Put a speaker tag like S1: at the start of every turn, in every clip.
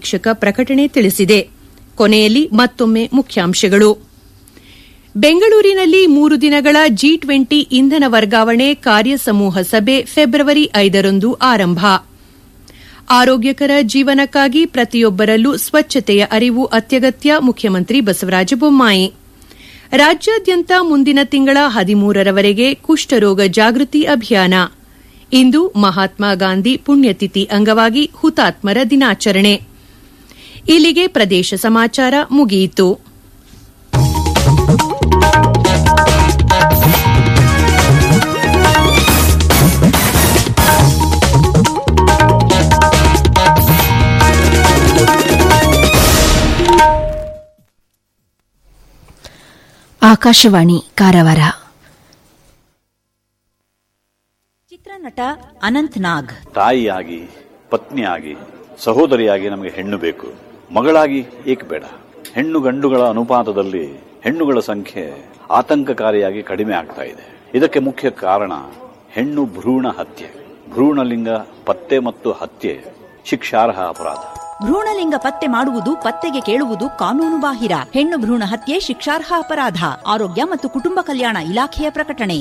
S1: ಅಧೀಕ್ಷಕ ಪ್ರಕಟಣೆ ತಿಳಿಸಿದೆ ಕೊನೆಯಲ್ಲಿ ಮತ್ತೊಮ್ಮೆ ಮುಖ್ಯಾಂಶಗಳು ಬೆಂಗಳೂರಿನಲ್ಲಿ ಮೂರು ದಿನಗಳ ಜಿ ಟ್ವೆಂಟಿ ಇಂಧನ ವರ್ಗಾವಣೆ ಕಾರ್ಯಸಮೂಹ ಸಭೆ ಫೆಬ್ರವರಿ ಐದರಂದು ಆರಂಭ ಆರೋಗ್ಯಕರ ಜೀವನಕ್ಕಾಗಿ ಪ್ರತಿಯೊಬ್ಬರಲ್ಲೂ ಸ್ವಚ್ಛತೆಯ ಅರಿವು ಅತ್ಯಗತ್ಯ ಮುಖ್ಯಮಂತ್ರಿ ಬಸವರಾಜ ಬೊಮ್ಮಾಯಿ ರಾಜ್ಯಾದ್ಯಂತ ಮುಂದಿನ ತಿಂಗಳ ಹದಿಮೂರರವರೆಗೆ ಕುಷ್ಠರೋಗ ಜಾಗೃತಿ ಅಭಿಯಾನ ಇಂದು ಮಹಾತ್ಮ ಗಾಂಧಿ ಪುಣ್ಯತಿಥಿ ಅಂಗವಾಗಿ ಹುತಾತ್ಮರ ದಿನಾಚರಣೆ ಇಲ್ಲಿಗೆ ಪ್ರದೇಶ ಸಮಾಚಾರ ಮುಗಿಯಿತು
S2: ಆಕಾಶವಾಣಿ ಕಾರವಾರ
S3: ಚಿತ್ರನಟ ಅನಂತ್ ನಾಗ್
S4: ತಾಯಿಯಾಗಿ ಪತ್ನಿಯಾಗಿ ಸಹೋದರಿಯಾಗಿ ನಮಗೆ ಹೆಣ್ಣು ಬೇಕು ಮಗಳಾಗಿ ಏಕೆ ಬೇಡ ಹೆಣ್ಣು ಗಂಡುಗಳ ಅನುಪಾತದಲ್ಲಿ ಹೆಣ್ಣುಗಳ ಸಂಖ್ಯೆ ಆತಂಕಕಾರಿಯಾಗಿ ಕಡಿಮೆ ಆಗ್ತಾ ಇದೆ ಇದಕ್ಕೆ ಮುಖ್ಯ ಕಾರಣ ಹೆಣ್ಣು ಭ್ರೂಣ ಹತ್ಯೆ ಭ್ರೂಣಲಿಂಗ ಪತ್ತೆ ಮತ್ತು ಹತ್ಯೆ ಶಿಕ್ಷಾರ್ಹ ಅಪರಾಧ
S3: ಭ್ರೂಣಲಿಂಗ ಪತ್ತೆ ಮಾಡುವುದು ಪತ್ತೆಗೆ ಕೇಳುವುದು ಕಾನೂನು ಬಾಹಿರ ಹೆಣ್ಣು ಭ್ರೂಣ ಹತ್ಯೆ ಶಿಕ್ಷಾರ್ಹ ಅಪರಾಧ ಆರೋಗ್ಯ ಮತ್ತು ಕುಟುಂಬ ಕಲ್ಯಾಣ ಇಲಾಖೆಯ ಪ್ರಕಟಣೆ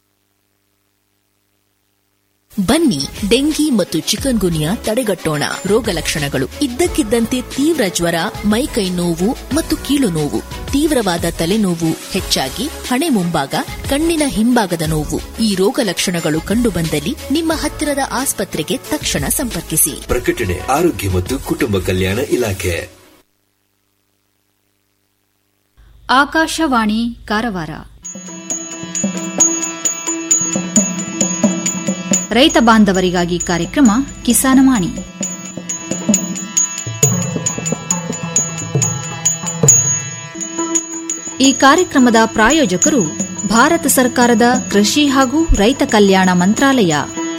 S5: ಬನ್ನಿ ಡೆಂಗಿ ಮತ್ತು ಚಿಕನ್ ಗುನಿಯಾ ತಡೆಗಟ್ಟೋಣ ರೋಗ ಲಕ್ಷಣಗಳು ಇದ್ದಕ್ಕಿದ್ದಂತೆ ತೀವ್ರ ಜ್ವರ ಮೈಕೈ ನೋವು ಮತ್ತು ಕೀಲು ನೋವು ತೀವ್ರವಾದ ತಲೆನೋವು ಹೆಚ್ಚಾಗಿ ಹಣೆ ಮುಂಭಾಗ ಕಣ್ಣಿನ ಹಿಂಭಾಗದ ನೋವು ಈ ರೋಗ ಲಕ್ಷಣಗಳು ಕಂಡುಬಂದಲ್ಲಿ ನಿಮ್ಮ ಹತ್ತಿರದ ಆಸ್ಪತ್ರೆಗೆ ತಕ್ಷಣ ಸಂಪರ್ಕಿಸಿ
S6: ಪ್ರಕಟಣೆ ಆರೋಗ್ಯ ಮತ್ತು ಕುಟುಂಬ ಕಲ್ಯಾಣ ಇಲಾಖೆ
S7: ಆಕಾಶವಾಣಿ ಕಾರವಾರ ರೈತ ಬಾಂಧವರಿಗಾಗಿ ಕಾರ್ಯಕ್ರಮ ಕಿಸಾನವಾಣಿ ಈ ಕಾರ್ಯಕ್ರಮದ ಪ್ರಾಯೋಜಕರು ಭಾರತ ಸರ್ಕಾರದ ಕೃಷಿ ಹಾಗೂ ರೈತ ಕಲ್ಯಾಣ ಮಂತ್ರಾಲಯ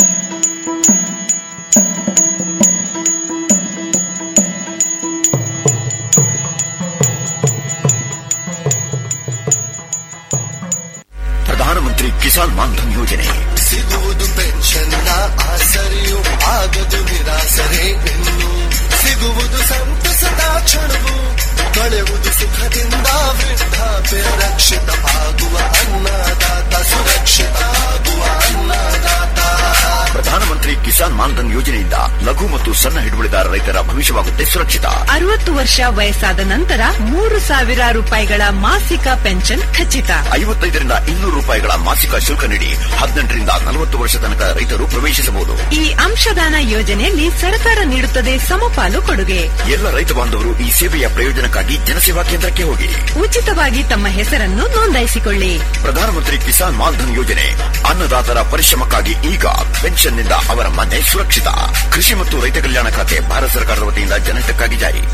S8: ಪ್ರಧಾನಮಂತ್ರಿ ಕಿಸಾನ್ ಮಾನ್ಧನ್ ಯೋಜನೆ
S9: ಸಿಗುವುದು ಪೆನ್ಷನ್ನ ಆಸರೆಯು ಆಗದು ನಿರಾಸರೆ ಇನ್ನು ಸಿಗುವುದು ಸಂತಸದ ಕ್ಷಣವು ಕಳೆಯುವುದು ಸುಖದಿಂದ ವೃದ್ಧಾಪ್ಯ ರಕ್ಷಿತ ಆಗುವ ಅನ್ನದಾತ ಸುರಕ್ಷಿತ ಆಗುವ ಅನ್ನದಾತ
S8: ಪ್ರಧಾನಮಂತ್ರಿ ಕಿಸಾನ್ ಮಾನ್ಧನ್ ಯೋಜನೆಯಿಂದ ಲಘು ಮತ್ತು ಸಣ್ಣ ಹಿಡುವಳಿದಾರ ರೈತರ ಭವಿಷ್ಯವಾಗುತ್ತೆ ಸುರಕ್ಷಿತ
S10: ಅರವತ್ತು ವರ್ಷ ವಯಸ್ಸಾದ ನಂತರ ಮೂರು ಸಾವಿರ ರೂಪಾಯಿಗಳ ಮಾಸಿಕ ಪೆನ್ಷನ್ ಖಚಿತ
S8: ಐವತ್ತೈದರಿಂದ ಇನ್ನೂರು ರೂಪಾಯಿಗಳ ಮಾಸಿಕ ಶುಲ್ಕ ನೀಡಿ ಹದಿನೆಂಟರಿಂದ ನಲವತ್ತು ವರ್ಷ ತನಕ ರೈತರು ಪ್ರವೇಶಿಸಬಹುದು
S10: ಈ ಅಂಶದಾನ ಯೋಜನೆಯಲ್ಲಿ ಸರ್ಕಾರ ನೀಡುತ್ತದೆ ಸಮಪಾಲು ಕೊಡುಗೆ
S8: ಎಲ್ಲ ರೈತ ಬಾಂಧವರು ಈ ಸೇವೆಯ ಪ್ರಯೋಜನಕ್ಕಾಗಿ ಜನಸೇವಾ ಕೇಂದ್ರಕ್ಕೆ ಹೋಗಿ
S10: ಉಚಿತವಾಗಿ ತಮ್ಮ ಹೆಸರನ್ನು ನೋಂದಾಯಿಸಿಕೊಳ್ಳಿ
S8: ಪ್ರಧಾನಮಂತ್ರಿ ಕಿಸಾನ್ ಮಾನ್ಧನ್ ಯೋಜನೆ ಅನ್ನದಾತರ ಪರಿಶ್ರಮಕ್ಕಾಗಿ ಈಗ ಪೆನ್ಷನ್ನಿಂದ ಅವರ ಮನೆ ಸುರಕ್ಷಿತ ಕೃಷಿ ಮತ್ತು ರೈತ ಕಲ್ಯಾಣ ಖಾತೆ ಭಾರತ ಸರ್ಕಾರದ ವತಿಯಿಂದ ಜನಹಿತಕ್ಕಾಗಿ ಜಾರಿ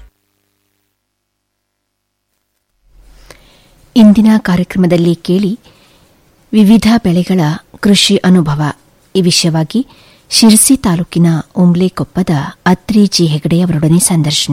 S2: ಇಂದಿನ ಕಾರ್ಯಕ್ರಮದಲ್ಲಿ ಕೇಳಿ ವಿವಿಧ ಬೆಳೆಗಳ ಕೃಷಿ ಅನುಭವ ಈ ವಿಷಯವಾಗಿ ಶಿರಸಿ ತಾಲೂಕಿನ ಉಂಬ್ಲೆಕೊಪ್ಪದ ಅತ್ರಿ ಜಿ ಹೆಗಡೆ ಅವರೊಡನೆ ಸಂದರ್ಶನ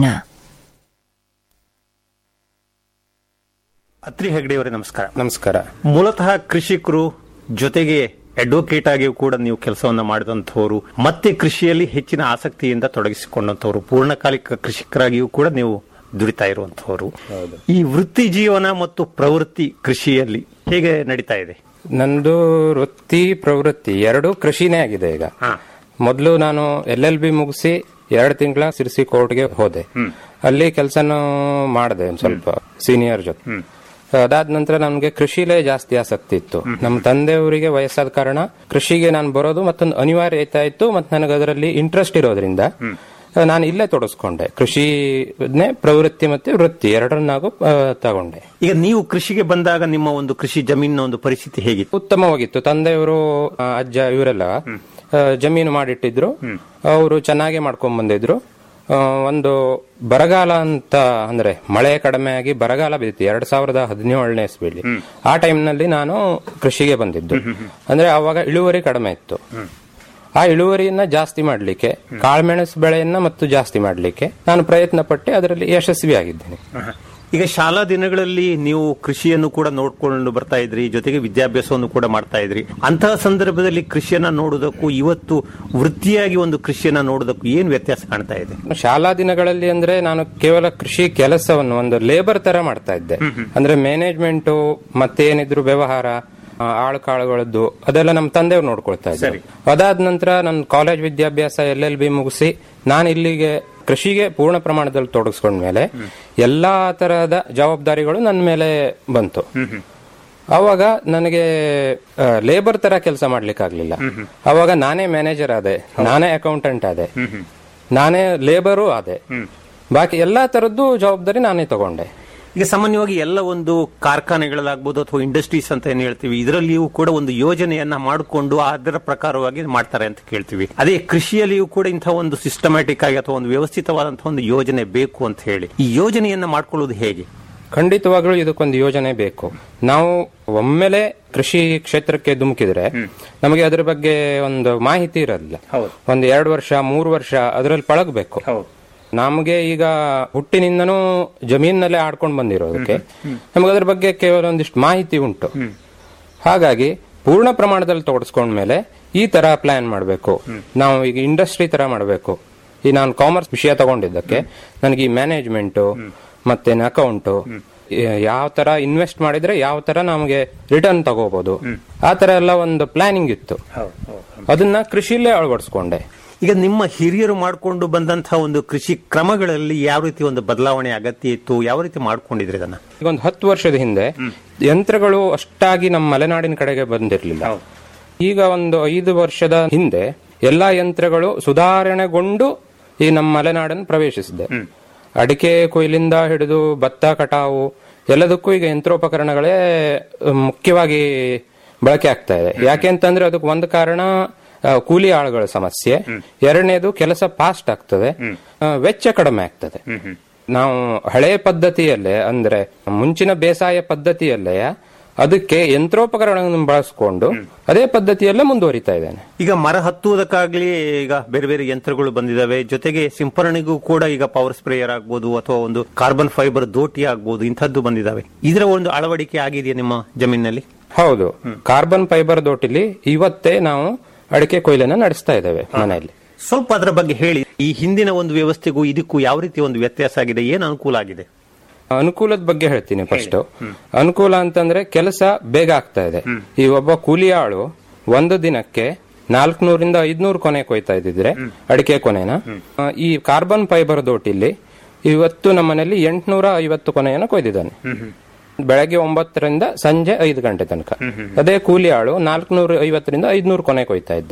S11: ಅತ್ರಿ ಹೆಗ್ಡೆಯವರೇ ನಮಸ್ಕಾರ
S12: ನಮಸ್ಕಾರ
S11: ಮೂಲತಃ ಕೃಷಿಕರು ಜೊತೆಗೆ ಅಡ್ವೊಕೇಟ್ ಆಗಿಯೂ ಕೂಡ ನೀವು ಕೆಲಸವನ್ನ ಮಾಡಿದಂಥವರು ಮತ್ತೆ ಕೃಷಿಯಲ್ಲಿ ಹೆಚ್ಚಿನ ಆಸಕ್ತಿಯಿಂದ ತೊಡಗಿಸಿಕೊಂಡಂಥವ್ರು ಪೂರ್ಣಕಾಲಿಕ ಕೃಷಿಕರಾಗಿಯೂ ಕೂಡ ನೀವು ದುಡಿತಾ ಇರುವಂತಹವರು ಈ ವೃತ್ತಿ ಜೀವನ ಮತ್ತು ಪ್ರವೃತ್ತಿ ಕೃಷಿಯಲ್ಲಿ ಹೇಗೆ ನಡೀತಾ ಇದೆ
S12: ನಂದು ವೃತ್ತಿ ಪ್ರವೃತ್ತಿ ಎರಡು ಕೃಷಿನೇ ಆಗಿದೆ ಈಗ ಮೊದಲು ನಾನು ಎಲ್ ಎಲ್ ಬಿ ಮುಗಿಸಿ ಎರಡು ತಿಂಗಳ ಸಿರ್ಸಿ ಕೋರ್ಟ್ಗೆ ಹೋದೆ ಅಲ್ಲಿ ಕೆಲಸನೂ ಮಾಡಿದೆ ಒಂದ್ ಸ್ವಲ್ಪ ಸೀನಿಯರ್ ಜೊತೆ ಅದಾದ ನಂತರ ನಮ್ಗೆ ಕೃಷಿಲೇ ಜಾಸ್ತಿ ಆಸಕ್ತಿ ಇತ್ತು ನಮ್ಮ ತಂದೆಯವರಿಗೆ ವಯಸ್ಸಾದ ಕಾರಣ ಕೃಷಿಗೆ ನಾನು ಬರೋದು ಮತ್ತೊಂದು ಅನಿವಾರ್ಯತೆ ಇತ್ತು ಮತ್ತೆ ನನಗೆ ಅದರಲ್ಲಿ ಇಂಟ್ರೆಸ್ಟ್ ಇರೋದ್ರಿಂದ ನಾನು ಇಲ್ಲೇ ತೊಡಸ್ಕೊಂಡೆ ಕೃಷಿನೇ ಪ್ರವೃತ್ತಿ ಮತ್ತೆ ವೃತ್ತಿ ಎರಡನ್ನಾಗೂ ಆ, ತಗೊಂಡೆ
S11: ಈಗ ನೀವು ಕೃಷಿಗೆ ಬಂದಾಗ ನಿಮ್ಮ ಒಂದು ಕೃಷಿ ಜಮೀನಿನ ಒಂದು ಪರಿಸ್ಥಿತಿ ಹೇಗಿತ್ತು
S12: ಉತ್ತಮವಾಗಿತ್ತು ತಂದೆಯವರು ಆ, ಅಜ್ಜ ಇವರೆಲ್ಲ ಆ, ಜಮೀನು ಮಾಡಿಟ್ಟಿದ್ರು ಅವರು ಚೆನ್ನಾಗಿ ಮಾಡ್ಕೊಂಡ್ ಬಂದಿದ್ರು ಆ, ಒಂದು ಬರಗಾಲ ಅಂತ ಅಂದ್ರೆ ಮಳೆ ಕಡಿಮೆ ಆಗಿ ಬರಗಾಲ ಬಿದ್ದಿತ್ತು ಎರಡ್ ಸಾವಿರದ ಹದಿನೇಳನೇ ಇಸ್ವಿಲಿ ಆ ಟೈಮ್ನಲ್ಲಿ ನಾನು ಕೃಷಿಗೆ ಬಂದಿದ್ದು ಅಂದ್ರೆ ಅವಾಗ ಇಳುವರಿ ಕಡಿಮೆ ಇತ್ತು ಆ ಇಳುವರಿಯನ್ನ ಜಾಸ್ತಿ ಮಾಡ್ಲಿಕ್ಕೆ ಕಾಳುಮೆಣಸು ಬೆಳೆಯನ್ನ ಮತ್ತು ಜಾಸ್ತಿ ಮಾಡ್ಲಿಕ್ಕೆ ನಾನು ಪ್ರಯತ್ನ ಪಟ್ಟೆ ಅದರಲ್ಲಿ ಯಶಸ್ವಿ ಆಗಿದ್ದೇನೆ
S11: ಈಗ ಶಾಲಾ ದಿನಗಳಲ್ಲಿ ನೀವು ಕೃಷಿಯನ್ನು ಕೂಡ ನೋಡ್ಕೊಂಡು ಬರ್ತಾ ಇದ್ರಿ ಜೊತೆಗೆ ವಿದ್ಯಾಭ್ಯಾಸವನ್ನು ಕೂಡ ಮಾಡ್ತಾ ಇದ್ರಿ ಅಂತಹ ಸಂದರ್ಭದಲ್ಲಿ ಕೃಷಿಯನ್ನ ನೋಡೋದಕ್ಕೂ ಇವತ್ತು ವೃತ್ತಿಯಾಗಿ ಒಂದು ಕೃಷಿಯನ್ನ ನೋಡೋದಕ್ಕೂ ಏನ್ ವ್ಯತ್ಯಾಸ ಕಾಣ್ತಾ ಇದೆ
S12: ಶಾಲಾ ದಿನಗಳಲ್ಲಿ ಅಂದ್ರೆ ನಾನು ಕೇವಲ ಕೃಷಿ ಕೆಲಸವನ್ನು ಒಂದು ಲೇಬರ್ ತರ ಮಾಡ್ತಾ ಇದ್ದೆ ಅಂದ್ರೆ ಮ್ಯಾನೇಜ್ಮೆಂಟ್ ಮತ್ತೇನಿದ್ರು ವ್ಯವಹಾರ ಆ, ಆಳು ಕಾಳುಗಳದ್ದು ಅದೆಲ್ಲ ನಮ್ಮ ತಂದೆಯವ್ರು ನೋಡ್ಕೊಳ್ತಾ ಇದ್ದಾರೆ ಅದಾದ ನಂತರ ನನ್ನ ಕಾಲೇಜ್ ವಿದ್ಯಾಭ್ಯಾಸ ಎಲ್ ಎಲ್ ಬಿ ಮುಗಿಸಿ ನಾನು ಇಲ್ಲಿಗೆ ಕೃಷಿಗೆ ಪೂರ್ಣ ಪ್ರಮಾಣದಲ್ಲಿ ತೊಡಗಿಸ್ಕೊಂಡ್ಮೇಲೆ ಎಲ್ಲಾ ತರಹದ ಜವಾಬ್ದಾರಿಗಳು ನನ್ನ ಮೇಲೆ ಬಂತು ಅವಾಗ ನನಗೆ ಲೇಬರ್ ತರ ಕೆಲಸ ಮಾಡ್ಲಿಕ್ಕಾಗ್ಲಿಲ್ಲ ಅವಾಗ ನಾನೇ ಮ್ಯಾನೇಜರ್ ಆದೆ ನಾನೇ ಅಕೌಂಟೆಂಟ್ ಆದೆ ನಾನೇ ಲೇಬರು ಆದೆ ಬಾಕಿ ಎಲ್ಲಾ ತರದ್ದು ಜವಾಬ್ದಾರಿ ನಾನೇ ತಗೊಂಡೆ
S11: ಈಗ ಸಾಮಾನ್ಯವಾಗಿ ಎಲ್ಲ ಒಂದು ಕಾರ್ಖಾನೆಗಳಾಗ್ಬೋದು ಅಥವಾ ಇಂಡಸ್ಟ್ರೀಸ್ ಅಂತ ಏನ್ ಹೇಳ್ತೀವಿ ಇದರಲ್ಲಿಯೂ ಕೂಡ ಒಂದು ಯೋಜನೆಯನ್ನ ಮಾಡಿಕೊಂಡು ಅದರ ಪ್ರಕಾರವಾಗಿ ಮಾಡ್ತಾರೆ ಅಂತ ಕೇಳ್ತೀವಿ ಅದೇ ಕೃಷಿಯಲ್ಲಿಯೂ ಕೂಡ ಇಂತಹ ಒಂದು ಸಿಸ್ಟಮ್ಯಾಟಿಕ್ ಆಗಿ ಅಥವಾ ಒಂದು ವ್ಯವಸ್ಥಿತವಾದಂತಹ ಒಂದು ಯೋಜನೆ ಬೇಕು ಅಂತ ಹೇಳಿ ಈ ಯೋಜನೆಯನ್ನ ಮಾಡ್ಕೊಳ್ಳೋದು ಹೇಗೆ
S12: ಖಂಡಿತವಾಗ್ಲೂ ಇದಕ್ಕೊಂದು ಯೋಜನೆ ಬೇಕು ನಾವು ಒಮ್ಮೆಲೆ ಕೃಷಿ ಕ್ಷೇತ್ರಕ್ಕೆ ಧುಮುಕಿದ್ರೆ ನಮಗೆ ಅದ್ರ ಬಗ್ಗೆ ಒಂದು ಮಾಹಿತಿ ಇರಲ್ಲ ಒಂದು ಎರಡು ವರ್ಷ ಮೂರು ವರ್ಷ ಅದರಲ್ಲಿ ಪಳಗಬೇಕು ನಮಗೆ ಈಗ ಹುಟ್ಟಿನಿಂದನೂ ಜಮೀನಲ್ಲೇ ಆಡ್ಕೊಂಡು ಬಂದಿರೋದಕ್ಕೆ ನಮಗೆ ಅದ್ರ ಬಗ್ಗೆ ಕೇವಲ ಒಂದಿಷ್ಟು ಮಾಹಿತಿ ಉಂಟು ಹಾಗಾಗಿ ಪೂರ್ಣ ಪ್ರಮಾಣದಲ್ಲಿ ತೊಡಸ್ಕೊಂಡ್ಮೇಲೆ ಈ ತರ ಪ್ಲಾನ್ ಮಾಡಬೇಕು ನಾವು ಈಗ ಇಂಡಸ್ಟ್ರಿ ತರ ಮಾಡಬೇಕು ಈ ನಾನು ಕಾಮರ್ಸ್ ವಿಷಯ ತಗೊಂಡಿದ್ದಕ್ಕೆ ನನಗೆ ಈ ಮ್ಯಾನೇಜ್ಮೆಂಟು ಮತ್ತೆ ಅಕೌಂಟು ಯಾವ ತರ ಇನ್ವೆಸ್ಟ್ ಮಾಡಿದ್ರೆ ಯಾವ ತರ ನಮಗೆ ರಿಟರ್ನ್ ತಗೋಬಹುದು ಆ ತರ ಎಲ್ಲ ಒಂದು ಪ್ಲಾನಿಂಗ್ ಇತ್ತು ಅದನ್ನ ಕೃಷಿಲೇ ಅಳವಡಿಸ್ಕೊಂಡೆ
S11: ಈಗ ನಿಮ್ಮ ಹಿರಿಯರು ಮಾಡಿಕೊಂಡು ಬಂದಂತಹ ಒಂದು ಕೃಷಿ ಕ್ರಮಗಳಲ್ಲಿ ಯಾವ ರೀತಿ ಒಂದು ಬದಲಾವಣೆ ಅಗತ್ಯ ಇತ್ತು ಯಾವ ರೀತಿ ಮಾಡ್ಕೊಂಡಿದ್ರಿ ಇದನ್ನ
S12: ಈಗ ಒಂದು ಹತ್ತು ವರ್ಷದ ಹಿಂದೆ ಯಂತ್ರಗಳು ಅಷ್ಟಾಗಿ ನಮ್ಮ ಮಲೆನಾಡಿನ ಕಡೆಗೆ ಬಂದಿರಲಿಲ್ಲ ಈಗ ಒಂದು ಐದು ವರ್ಷದ ಹಿಂದೆ ಎಲ್ಲಾ ಯಂತ್ರಗಳು ಸುಧಾರಣೆಗೊಂಡು ಈ ನಮ್ಮ ಮಲೆನಾಡನ್ನು ಪ್ರವೇಶಿಸಿದೆ ಅಡಿಕೆ ಕೊಯ್ಲಿಂದ ಹಿಡಿದು ಭತ್ತ ಕಟಾವು ಎಲ್ಲದಕ್ಕೂ ಈಗ ಯಂತ್ರೋಪಕರಣಗಳೇ ಅಹ್, ಮುಖ್ಯವಾಗಿ ಬಳಕೆ ಆಗ್ತಾ ಇದೆ ಯಾಕೆ ಅಂತಂದ್ರೆ ಅದಕ್ಕೆ ಒಂದು ಕಾರಣ ಆ, ಕೂಲಿ ಆಳುಗಳ ಸಮಸ್ಯೆ ಎರಡನೇದು ಕೆಲಸ ಫಾಸ್ಟ್ ಆಗ್ತದೆ ಆ, ವೆಚ್ಚ ಕಡಿಮೆ ಆಗ್ತದೆ ನಾವು ಹಳೆಯ ಪದ್ಧತಿಯಲ್ಲೇ ಅಂದ್ರೆ ಮುಂಚಿನ ಬೇಸಾಯ ಪದ್ಧತಿಯಲ್ಲೇ ಅದಕ್ಕೆ ಯಂತ್ರೋಪಕರಣಗಳನ್ನು ಬಳಸಿಕೊಂಡು ಅದೇ ಪದ್ಧತಿಯಲ್ಲೇ ಮುಂದುವರಿತಾ ಇದ್ದೇನೆ
S11: ಈಗ ಮರ ಹತ್ತುವುದಕ್ಕಾಗ್ಲಿ ಈಗ ಬೇರೆ ಬೇರೆ ಯಂತ್ರಗಳು ಬಂದಿದಾವೆ ಜೊತೆಗೆ ಸಿಂಪರಣೆಗೂ ಕೂಡ ಈಗ ಪವರ್ ಸ್ಪ್ರೇಯರ್ ಆಗ್ಬೋದು ಅಥವಾ ಒಂದು ಕಾರ್ಬನ್ ಫೈಬರ್ ದೋಟಿ ಆಗ್ಬೋದು ಇಂಥದ್ದು ಬಂದಿದಾವೆ ಇದರ ಒಂದು ಅಳವಡಿಕೆ ಆಗಿದೆಯಾ ನಿಮ್ಮ ಜಮೀನಿನಲ್ಲಿ
S12: ಹೌದು ಕಾರ್ಬನ್ ಫೈಬರ್ ದೋಟಿಲಿ ಇವತ್ತೇ ನಾವು ಅಡಿಕೆ ಕೊಯ್ಲನ್ನ ನಡೆಸ್ತಾ ಇದ್ದೇವೆ ಮನೆಯಲ್ಲಿ
S11: ಸ್ವಲ್ಪ ಅದರ ಬಗ್ಗೆ ಹೇಳಿ ಈ ಹಿಂದಿನ ಒಂದು ವ್ಯವಸ್ಥೆಗೂ ಇದಕ್ಕೂ ಯಾವ ರೀತಿ ಒಂದು ವ್ಯತ್ಯಾಸ ಆಗಿದೆ ಏನು ಅನುಕೂಲ ಆಗಿದೆ
S12: ಅನುಕೂಲದ ಬಗ್ಗೆ ಹೇಳ್ತೀನಿ ಫಸ್ಟ್ ಅನುಕೂಲ ಅಂತಂದ್ರೆ ಕೆಲಸ ಬೇಗ ಆಗ್ತಾ ಇದೆ ಈ ಒಬ್ಬ ಕೂಲಿ ಆಳು ಒಂದು ದಿನಕ್ಕೆ ನಾಲ್ಕನೂರಿಂದ ಐದ್ನೂರು ಕೊನೆ ಕೊಯ್ತಾ ಇದ್ದಿದ್ರೆ ಅಡಿಕೆ ಕೊನೆನ ಆ, ಈ ಕಾರ್ಬನ್ ಫೈಬರ್ ದೋಟಿಲಿ ಇವತ್ತು ನಮ್ಮನೇಲಿ ಎಂಟ್ನೂರ ಐವತ್ತು ಕೊನೆಯನ್ನು ಕೊಯ್ದಿದ್ದಾನೆ ಬೆಳಗ್ಗೆ ಒಂಬತ್ತರಿಂದ ಸಂಜೆ ಐದು ಗಂಟೆ ತನಕ ಅದೇ ಕೂಲಿ ಆಳು ನಾಲ್ಕನೂರ ಐವತ್ತರಿಂದ ಐದ್ನೂರು ಕೊನೆ ಕೊಯ್ತಾ ಇದ್ದ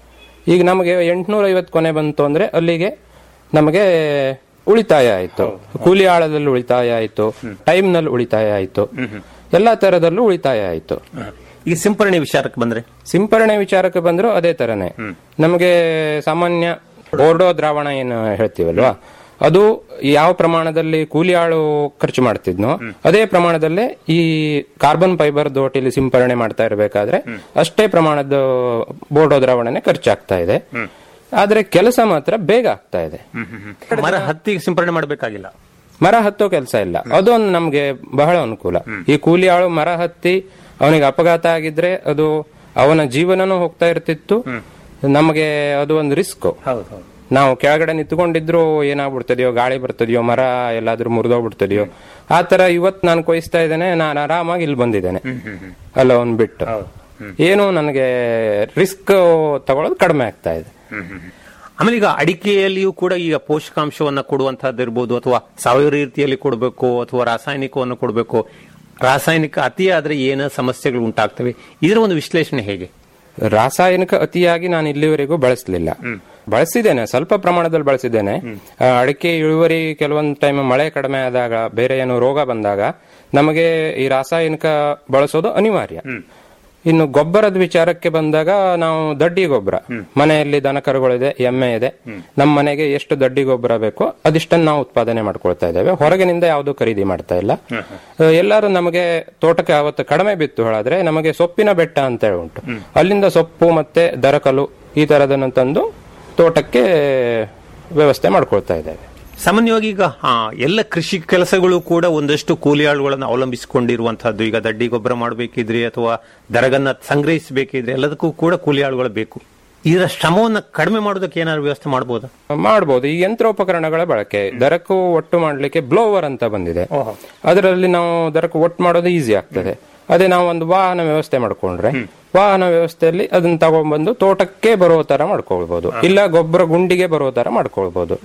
S12: ಈಗ ನಮಗೆ ಎಂಟ್ನೂರ ಐವತ್ತು ಕೊನೆ ಬಂತು ಅಂದ್ರೆ ಅಲ್ಲಿಗೆ ನಮಗೆ ಉಳಿತಾಯ ಆಯ್ತು ಕೂಲಿ ಆಳದಲ್ಲಿ ಉಳಿತಾಯ ಆಯ್ತು ಟೈಮ್ ನಲ್ಲಿ ಉಳಿತಾಯ ಆಯ್ತು ಎಲ್ಲಾ ತರದಲ್ಲೂ ಉಳಿತಾಯ ಆಯ್ತು
S11: ಈಗ ಸಿಂಪರಣೆ ವಿಚಾರಕ್ಕೆ ಬಂದ್ರೆ
S12: ಸಿಂಪರಣೆ ವಿಚಾರಕ್ಕೆ ಬಂದ್ರು ಅದೇ ತರನೇ ನಮಗೆ ಸಾಮಾನ್ಯ ಬೋರ್ಡೋ ದ್ರಾವಣ ಏನು ಹೇಳ್ತೀವಲ್ವಾ ಅದು ಯಾವ ಪ್ರಮಾಣದಲ್ಲಿ ಕೂಲಿ ಆಳು ಖರ್ಚು ಮಾಡ್ತಿದ್ನೋ ಅದೇ ಪ್ರಮಾಣದಲ್ಲೇ ಈ ಕಾರ್ಬನ್ ಫೈಬರ್ ದೋಟಿಲಿ ಸಿಂಪರಣೆ ಮಾಡ್ತಾ ಇರಬೇಕಾದ್ರೆ ಅಷ್ಟೇ ಪ್ರಮಾಣದ ಬೋರ್ಡೋ ದ್ರಾವಣನೆ ಖರ್ಚಾಗ್ತಾ ಇದೆ ಆದ್ರೆ ಕೆಲಸ ಮಾತ್ರ ಬೇಗ ಆಗ್ತಾ ಇದೆ
S11: ಮರ ಹತ್ತಿಗೆ ಸಿಂಪರಣೆ ಮಾಡಬೇಕಾಗಿಲ್ಲ
S12: ಮರ ಹತ್ತೋ ಕೆಲಸ ಇಲ್ಲ ಅದೊಂದು ನಮ್ಗೆ ಬಹಳ ಅನುಕೂಲ ಈ ಕೂಲಿ ಆಳು ಮರ ಹತ್ತಿ ಅವನಿಗೆ ಅಪಘಾತ ಆಗಿದ್ರೆ ಅದು ಅವನ ಜೀವನನೂ ಹೋಗ್ತಾ ಇರ್ತಿತ್ತು ನಮಗೆ ಅದು ಒಂದು ರಿಸ್ಕ್ ನಾವು ಕೆಳಗಡೆ ನಿಂತ್ಕೊಂಡಿದ್ರು ಏನಾಗ್ಬಿಡ್ತದೆಯೋ ಗಾಳಿ ಬರ್ತದೆಯೋ ಮರ ಎಲ್ಲಾದ್ರೂ ಮುರಿದೋಗ್ಬಿಡ್ತದೆಯೋ ಆ ತರ ಇವತ್ ನಾನು ಕೊಯ್ಸ್ತಾ ಇದ್ದೇನೆ ನಾನು ಆರಾಮಾಗಿ ಇಲ್ಲಿ ಬಂದಿದ್ದೇನೆ ಅಲ್ಲ ಒಂದ್ ಬಿಟ್ಟು ಏನು ನನಗೆ ರಿಸ್ಕ್ ತಗೊಳ್ಳೋದು ಕಡಿಮೆ ಆಗ್ತಾ ಇದೆ
S11: ಆಮೇಲೆ ಈಗ ಅಡಿಕೆಯಲ್ಲಿಯೂ ಕೂಡ ಈಗ ಪೋಷಕಾಂಶವನ್ನ ಕೊಡುವಂತಹದ್ದು ಇರ್ಬೋದು ಅಥವಾ ಸಾವಯವ ರೀತಿಯಲ್ಲಿ ಕೊಡಬೇಕು ಅಥವಾ ರಾಸಾಯನಿಕವನ್ನು ಕೊಡಬೇಕು ರಾಸಾಯನಿಕ ಅತಿಯಾದ್ರೆ ಏನು ಸಮಸ್ಯೆಗಳು ಉಂಟಾಗ್ತವೆ ಇದರ ಒಂದು ವಿಶ್ಲೇಷಣೆ ಹೇಗೆ
S12: ರಾಸಾಯನಿಕ ಅತಿಯಾಗಿ ನಾನು ಇಲ್ಲಿವರೆಗೂ ಬಳಸಲಿಲ್ಲ ಬಳಸಿದ್ದೇನೆ ಸ್ವಲ್ಪ ಪ್ರಮಾಣದಲ್ಲಿ ಬಳಸಿದ್ದೇನೆ ಆ, ಅಡಿಕೆ ಇಳುವರಿ ಕೆಲವೊಂದು ಟೈಮ್ ಮಳೆ ಕಡಿಮೆ ಆದಾಗ ಬೇರೆ ಏನು ರೋಗ ಬಂದಾಗ ನಮಗೆ ಈ ರಾಸಾಯನಿಕ ಬಳಸೋದು ಅನಿವಾರ್ಯ ಇನ್ನು ಗೊಬ್ಬರದ ವಿಚಾರಕ್ಕೆ ಬಂದಾಗ ನಾವು ದಡ್ಡಿ ಗೊಬ್ಬರ ಮನೆಯಲ್ಲಿ ದನ ಕರುಗಳಿದೆ ಎಮ್ಮೆ ಇದೆ ನಮ್ಮ ಮನೆಗೆ ಎಷ್ಟು ದಡ್ಡಿ ಗೊಬ್ಬರ ಬೇಕೋ ಅದಿಷ್ಟನ್ನು ನಾವು ಉತ್ಪಾದನೆ ಮಾಡ್ಕೊಳ್ತಾ ಇದ್ದೇವೆ ಹೊರಗಿನಿಂದ ಯಾವುದು ಖರೀದಿ ಮಾಡ್ತಾ ಇಲ್ಲ ಆ, ಎಲ್ಲರೂ ನಮಗೆ ತೋಟಕ್ಕೆ ಅವತ್ತು ಕಡಿಮೆ ಬಿತ್ತು ಹೇಳಿದ್ರೆ ನಮಗೆ ಸೊಪ್ಪಿನ ಬೆಟ್ಟ ಅಂತ ಹೇಳಿ ಉಂಟು ಅಲ್ಲಿಂದ ಸೊಪ್ಪು ಮತ್ತೆ ದರಕಲು ಈ ತರದನ್ನು ತಂದು ತೋಟಕ್ಕೆ ವ್ಯವಸ್ಥೆ ಮಾಡ್ಕೊಳ್ತಾ ಇದ್ದೇವೆ
S11: ಸಾಮಾನ್ಯವಾಗಿ ಈಗ ಆ, ಎಲ್ಲ ಕೃಷಿ ಕೆಲಸಗಳು ಕೂಡ ಒಂದಷ್ಟು ಕೂಲಿ ಆಳುಗಳನ್ನು ಅವಲಂಬಿಸಿಕೊಂಡಿರುವಂತಹದ್ದು ಈಗ ದಡ್ಡಿ ಗೊಬ್ಬರ ಮಾಡಬೇಕಿದ್ರೆ ಅಥವಾ ದರಗನ್ನ ಸಂಗ್ರಹಿಸಬೇಕಿದ್ರೆ ಎಲ್ಲದಕ್ಕೂ ಕೂಡ ಕೂಲಿ ಆಳುಗಳು ಬೇಕು ಇದರ ಶ್ರಮವನ್ನು ಕಡಿಮೆ ಮಾಡೋದಕ್ಕೆ ಏನಾದ್ರು ವ್ಯವಸ್ಥೆ ಮಾಡಬಹುದಾ
S12: ಮಾಡಬಹುದು ಈ ಯಂತ್ರೋಪಕರಣಗಳ ಬಳಕೆ ದರಕ್ಕೂ ಒಟ್ಟು ಮಾಡ್ಲಿಕ್ಕೆ ಬ್ಲೋವರ್ ಅಂತ ಬಂದಿದೆ ಅದರಲ್ಲಿ ನಾವು ದರಕ್ಕೂ ಒಟ್ಟು ಮಾಡೋದು ಈಸಿ ಆಗ್ತದೆ ಅದೇ ನಾವು ಒಂದು ವಾಹನ ವ್ಯವಸ್ಥೆ ಮಾಡ್ಕೊಂಡ್ರೆ ವಾಹನ ವ್ಯವಸ್ಥೆಯಲ್ಲಿ ಅದನ್ನ ತಗೊಂಡ್ಬಂದು ತೋಟಕ್ಕೆ ಬರೋ ತರ ಮಾಡ್ಕೊಳ್ಬಹುದು ಇಲ್ಲ ಗೊಬ್ಬರ ಗುಂಡಿಗೆ ಬರೋ ತರ ಮಾಡ್ಕೊಳ್ಬಹುದು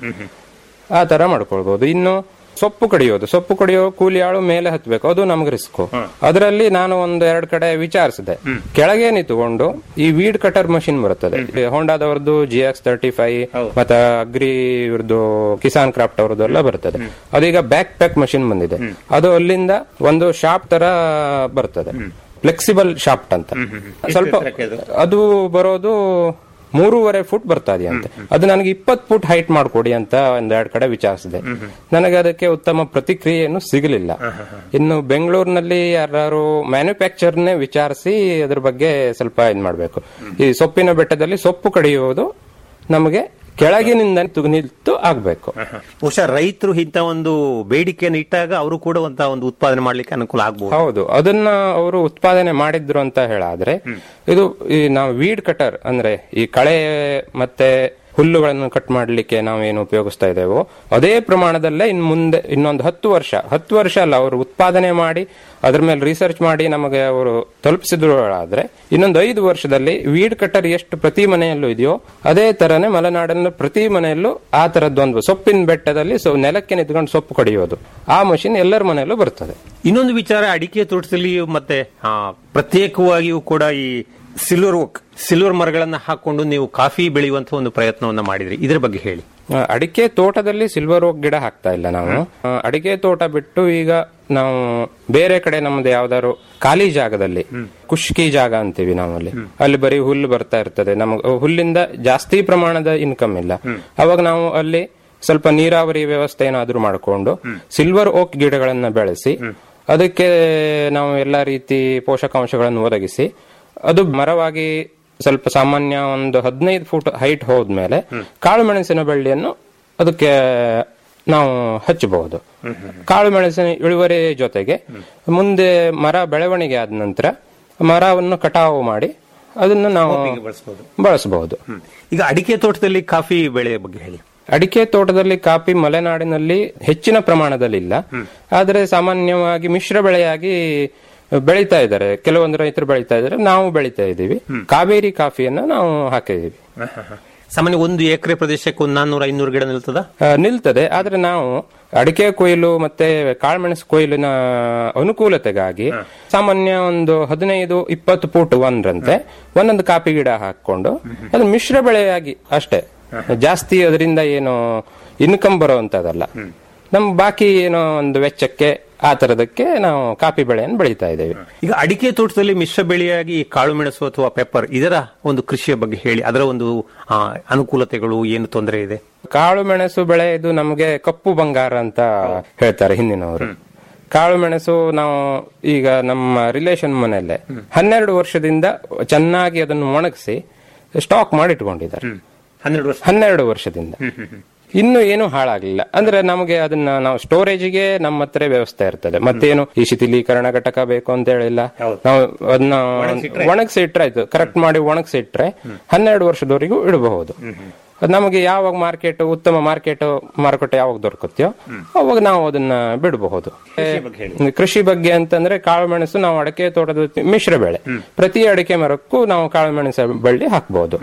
S12: ಆ ತರ ಮಾಡ್ಕೊಳ್ಬಹುದು ಇನ್ನು ಸೊಪ್ಪು ಕಡಿಯೋದು ಸೊಪ್ಪು ಕಡಿಯೋ ಕೂಲಿ ಆಳು ಮೇಲೆ ಹತ್ಬೇಕು ಅದು ನಮ್ಗೆ ರಿಸ್ಕ್ ಅದರಲ್ಲಿ ನಾನು ಒಂದು ಎರಡು ಕಡೆ ವಿಚಾರಿಸಿದೆ ಕೆಳಗೆ ನಿಂತುಕೊಂಡು ಈ ವೀಡ್ ಕಟರ್ ಮಷಿನ್ ಬರುತ್ತದೆ ಹೋಂಡಾದವ್ರದ್ದು ಜಿ ಎಕ್ಸ್ ತರ್ಟಿ ಫೈವ್ ಮತ್ತೆ ಅಗ್ರಿ ಇವ್ರದ್ದು ಕಿಸಾನ್ ಕ್ರಾಫ್ಟ್ ಅವ್ರದ್ದು ಎಲ್ಲ ಬರ್ತದೆ ಅದೀಗ ಬ್ಯಾಕ್ ಪ್ಯಾಕ್ ಮಷಿನ್ ಬಂದಿದೆ ಅದು ಅಲ್ಲಿಂದ ಒಂದು ಶಾಪ್ ತರ ಬರ್ತದೆ ಫ್ಲೆಕ್ಸಿಬಲ್ ಶಾಫ್ಟ್ ಅಂತ ಸ್ವಲ್ಪ ಅದು ಬರೋದು ಮೂರುವರೆ ಫುಟ್ ಬರ್ತಾ ಇದೆಯಂತೆ ಅದು ನನಗೆ ಇಪ್ಪತ್ತು ಫುಟ್ ಹೈಟ್ ಮಾಡ್ಕೊಡಿ ಅಂತ ಒಂದೆರಡು ಕಡೆ ವಿಚಾರಿಸಿದೆ ನನಗೆ ಅದಕ್ಕೆ ಉತ್ತಮ ಪ್ರತಿಕ್ರಿಯೆಯನ್ನು ಸಿಗಲಿಲ್ಲ ಇನ್ನು ಬೆಂಗಳೂರಿನಲ್ಲಿ ಯಾರು ಮ್ಯಾನುಫ್ಯಾಕ್ಚರ್ನೇ ವಿಚಾರಿಸಿ ಅದ್ರ ಬಗ್ಗೆ ಸ್ವಲ್ಪ ಇದ್ ಮಾಡ್ಬೇಕು ಈ ಸೊಪ್ಪಿನ ಬೆಟ್ಟದಲ್ಲಿ ಸೊಪ್ಪು ಕಡಿಯುವುದು ನಮಗೆ ಕೆಳಗಿನಿಂದ ನಿಂತು- ನಿಂತು ಆಗ್ಬೇಕು
S11: ಬಹುಶಃ ರೈತರು ಇಂಥ ಒಂದು ಬೇಡಿಕೆಯನ್ನು ಇಟ್ಟಾಗ ಅವರು ಕೂಡ ಅಂತ ಒಂದು ಉತ್ಪಾದನೆ ಮಾಡ್ಲಿಕ್ಕೆ ಅನುಕೂಲ ಆಗಬಹುದು
S12: ಹೌದು ಅದನ್ನ ಅವರು ಉತ್ಪಾದನೆ ಮಾಡಿದ್ರು ಅಂತ ಹೇಳಾದ್ರೆ ಇದು ಈ ನಾವು ವೀಡ್ ಕಟರ್ ಅಂದ್ರೆ ಈ ಕಳೆ ಮತ್ತೆ ಹುಲ್ಲುಗಳನ್ನು ಕಟ್ ಮಾಡಲಿಕ್ಕೆ ನಾವೇನು ಉಪಯೋಗಿಸ್ತಾ ಇದ್ದೇವೋ ಅದೇ ಪ್ರಮಾಣದಲ್ಲೇ ಇನ್ ಮುಂದೆ ಇನ್ನೊಂದು ಹತ್ತು ವರ್ಷ ಹತ್ತು ವರ್ಷ ಅಲ್ಲ ಅವರು ಉತ್ಪಾದನೆ ಮಾಡಿ ಅದ್ರ ಮೇಲೆ ರಿಸರ್ಚ್ ಮಾಡಿ ನಮಗೆ ಅವರು ತಲುಪಿಸಿದ್ರು ಆದ್ರೆ ಇನ್ನೊಂದು ಐದು ವರ್ಷದಲ್ಲಿ ವೀಡ್ ಕಟರ್ ಎಷ್ಟು ಪ್ರತಿ ಮನೆಯಲ್ಲೂ ಇದೆಯೋ ಅದೇ ತರನೇ ಮಲೆನಾಡನ್ನು ಪ್ರತಿ ಮನೆಯಲ್ಲೂ ಆ ತರದ್ದೊಂದು ಸೊಪ್ಪಿನ ಬೆಟ್ಟದಲ್ಲಿ ಸೊ ನೆಲಕ್ಕೆ ನಿಂತ್ಕೊಂಡು ಸೊಪ್ಪು ಕಡಿಯೋದು ಆ ಮಷಿನ್ ಎಲ್ಲರ ಮನೆಯಲ್ಲೂ ಬರ್ತದೆ
S11: ಇನ್ನೊಂದು ವಿಚಾರ ಅಡಿಕೆ ತೋಟದಲ್ಲಿ ಮತ್ತೆ ಆ, ಪ್ರತ್ಯೇಕವಾಗಿಯೂ ಕೂಡ ಈ ಸಿಲ್ವರ್ ಓಕ್ ಸಿಲ್ವರ್ ಮರಗಳನ್ನ ಹಾಕೊಂಡು ನೀವು ಕಾಫಿ ಬೆಳೆಯುವಂತ ಒಂದು ಪ್ರಯತ್ನವನ್ನ ಮಾಡಿದ್ರಿ ಇದ್ರ ಬಗ್ಗೆ ಹೇಳಿ
S12: ಆ, ಅಡಿಕೆ ತೋಟದಲ್ಲಿ ಸಿಲ್ವರ್ ಓಕ್ ಗಿಡ ಹಾಕ್ತಾ ಇಲ್ಲ ನಾವು ಆ, ಅಡಿಕೆ ತೋಟ ಬಿಟ್ಟು ಈಗ ನಾವು ಬೇರೆ ಕಡೆ ನಮ್ದು ಯಾವ್ದಾದ್ರು ಖಾಲಿ ಜಾಗದಲ್ಲಿ ಕುಷ್ಕಿ ಜಾಗ ಅಂತೀವಿ ನಾವಲ್ಲಿ ಅಲ್ಲಿ ಬರೀ ಹುಲ್ಲು ಬರ್ತಾ ಇರ್ತದೆ ನಮಗೆ ಹುಲ್ಲಿಂದ ಜಾಸ್ತಿ ಪ್ರಮಾಣದ ಇನ್ಕಮ್ ಇಲ್ಲ ಅವಾಗ ನಾವು ಅಲ್ಲಿ ಸ್ವಲ್ಪ ನೀರಾವರಿ ವ್ಯವಸ್ಥೆ ಏನಾದ್ರೂ ಮಾಡಿಕೊಂಡು ಸಿಲ್ವರ್ ಓಕ್ ಗಿಡಗಳನ್ನ ಬೆಳೆಸಿ ಅದಕ್ಕೆ ನಾವು ಎಲ್ಲಾ ರೀತಿ ಪೋಷಕಾಂಶಗಳನ್ನು ಒದಗಿಸಿ ಅದು ಮರವಾಗಿ ಸ್ವಲ್ಪ ಸಾಮಾನ್ಯ ಒಂದು ಹದಿನೈದು ಫುಟ್ ಹೈಟ್ ಹೋದ್ಮೇಲೆ ಕಾಳು ಮೆಣಸಿನ ಬಳ್ಳಿಯನ್ನು ಅದಕ್ಕೆ ನಾವು ಹಚ್ಚಬಹುದು ಕಾಳು ಮೆಣಸಿನ ಇಳುವರಿ ಜೊತೆಗೆ ಮುಂದೆ ಮರ ಬೆಳವಣಿಗೆ ಆದ ನಂತರ ಮರವನ್ನು ಕಟಾವು ಮಾಡಿ ಅದನ್ನು ನಾವು ಬಳಸಬಹುದು
S11: ಈಗ ಅಡಿಕೆ ತೋಟದಲ್ಲಿ ಕಾಫಿ ಬೆಳೆ ಬಗ್ಗೆ ಹೇಳಿ
S12: ಅಡಿಕೆ ತೋಟದಲ್ಲಿ ಕಾಫಿ ಮಲೆನಾಡಿನಲ್ಲಿ ಹೆಚ್ಚಿನ ಪ್ರಮಾಣದಲ್ಲಿ ಇಲ್ಲ ಆದರೆ ಸಾಮಾನ್ಯವಾಗಿ ಮಿಶ್ರ ಬೆಳೆಯಾಗಿ ಬೆಳೀತಾ ಇದ್ದಾರೆ ಕೆಲವೊಂದು ರೈತರು ಬೆಳೀತಾ ಇದ್ದಾರೆ ನಾವು ಬೆಳೀತಾ ಇದ್ದೀವಿ ಕಾವೇರಿ ಕಾಫಿಯನ್ನ ನಾವು ಹಾಕಿದೀವಿ
S11: ಸಾಮಾನ್ಯ ಒಂದು ಎಕರೆ ಪ್ರದೇಶಕ್ಕೆ ಒಂದು ನಾನ್ನೂರ ಐನೂರು ಗಿಡ ನಿಲ್ತದ
S12: ಆ, ನಿಲ್ತದೆ ಆದ್ರೆ ನಾವು ಅಡಿಕೆ ಕೊಯ್ಲು ಮತ್ತೆ ಕಾಳುಮೆಣಸು ಕೊಯ್ಲಿನ ಅನುಕೂಲತೆಗಾಗಿ ಸಾಮಾನ್ಯ ಒಂದು ಹದಿನೈದು ಇಪ್ಪತ್ತು ಫೂಟ್ ಒಂದ್ರಂತೆ ಒಂದೊಂದು ಕಾಫಿ ಗಿಡ ಹಾಕೊಂಡು ಅದು ಮಿಶ್ರ ಬೆಳೆಯಾಗಿ ಅಷ್ಟೇ ಜಾಸ್ತಿ ಅದರಿಂದ ಏನು ಇನ್ಕಮ್ ಬರುವಂತದಲ್ಲ ನಮ್ ಬಾಕಿ ಏನೋ ಒಂದು ವೆಚ್ಚಕ್ಕೆ ಆ ತರದಕ್ಕೆ ನಾವು ಕಾಫಿ ಬೆಳೆಯನ್ನು ಬೆಳೀತಾ ಇದ್ದೇವೆ
S11: ಈಗ ಅಡಿಕೆ ತೋಟದಲ್ಲಿ ಮಿಶ್ರ ಬೆಳೆಯಾಗಿ ಈ ಕಾಳು ಮೆಣಸು ಅಥವಾ ಪೆಪ್ಪರ್ ಇದರ ಒಂದು ಕೃಷಿಯ ಬಗ್ಗೆ ಹೇಳಿ ಅದರ ಒಂದು ಆ, ಅನುಕೂಲತೆಗಳು ಏನು ತೊಂದರೆ ಇದೆ
S12: ಕಾಳು ಮೆಣಸು ಬೆಳೆ ಇದು ನಮಗೆ ಕಪ್ಪು ಬಂಗಾರ ಅಂತ ಹೇಳ್ತಾರೆ ಹಿಂದಿನವರು ಕಾಳು ಮೆಣಸು ನಾವು ಈಗ ನಮ್ಮ ರಿಲೇಷನ್ ಮನೆಯಲ್ಲೇ ಹನ್ನೆರಡು ವರ್ಷದಿಂದ ಚೆನ್ನಾಗಿ ಅದನ್ನು ಒಣಗಿಸಿ ಸ್ಟಾಕ್ ಮಾಡಿ ಇಟ್ಕೊಂಡಿದ್ದಾರೆ
S11: ಹನ್ನೆರಡು ವರ್ಷ
S12: ಹನ್ನೆರಡು ವರ್ಷದಿಂದ ಇನ್ನು ಏನು ಹಾಳಾಗ್ಲಿಲ್ಲ ಅಂದ್ರೆ ನಮಗೆ ಅದನ್ನ ನಾವು ಸ್ಟೋರೇಜಿಗೆ ನಮ್ಮ ಹತ್ರ ವ್ಯವಸ್ಥೆ ಇರ್ತದೆ ಮತ್ತೇನು ಈ ಶಿಥಿಲೀಕರಣ ಘಟಕ ಬೇಕು ಅಂತ ಹೇಳಿಲ್ಲ ನಾವು ಅದನ್ನ ಒಣಗಿಸಿ ಇಟ್ರೆ ಆಯ್ತು ಕರೆಕ್ಟ್ ಮಾಡಿ ಒಣಗಿಸಿ ಇಟ್ರೆ ಹನ್ನೆರಡು ವರ್ಷದವರೆಗೂ ಇಡಬಹುದು ಅದ್ ನಮಗೆ ಯಾವಾಗ ಮಾರ್ಕೆಟ್ ಉತ್ತಮ ಮಾರ್ಕೆಟ್ ಮಾರುಕಟ್ಟೆ ಯಾವಾಗ ದೊರಕುತ್ತೆಯೋ ಅವಾಗ ನಾವು ಅದನ್ನ ಬಿಡಬಹುದು ಕೃಷಿ ಬಗ್ಗೆ ಅಂತಂದ್ರೆ ಕಾಳು ಮೆಣಸು ನಾವು ಅಡಕೆ ತೋಟದ ಮಿಶ್ರ ಬೆಳೆ ಪ್ರತಿ ಅಡಿಕೆ ಮರಕ್ಕೂ ನಾವು ಕಾಳು ಮೆಣಸು ಬಳ್ಳಿ ಹಾಕಬಹುದು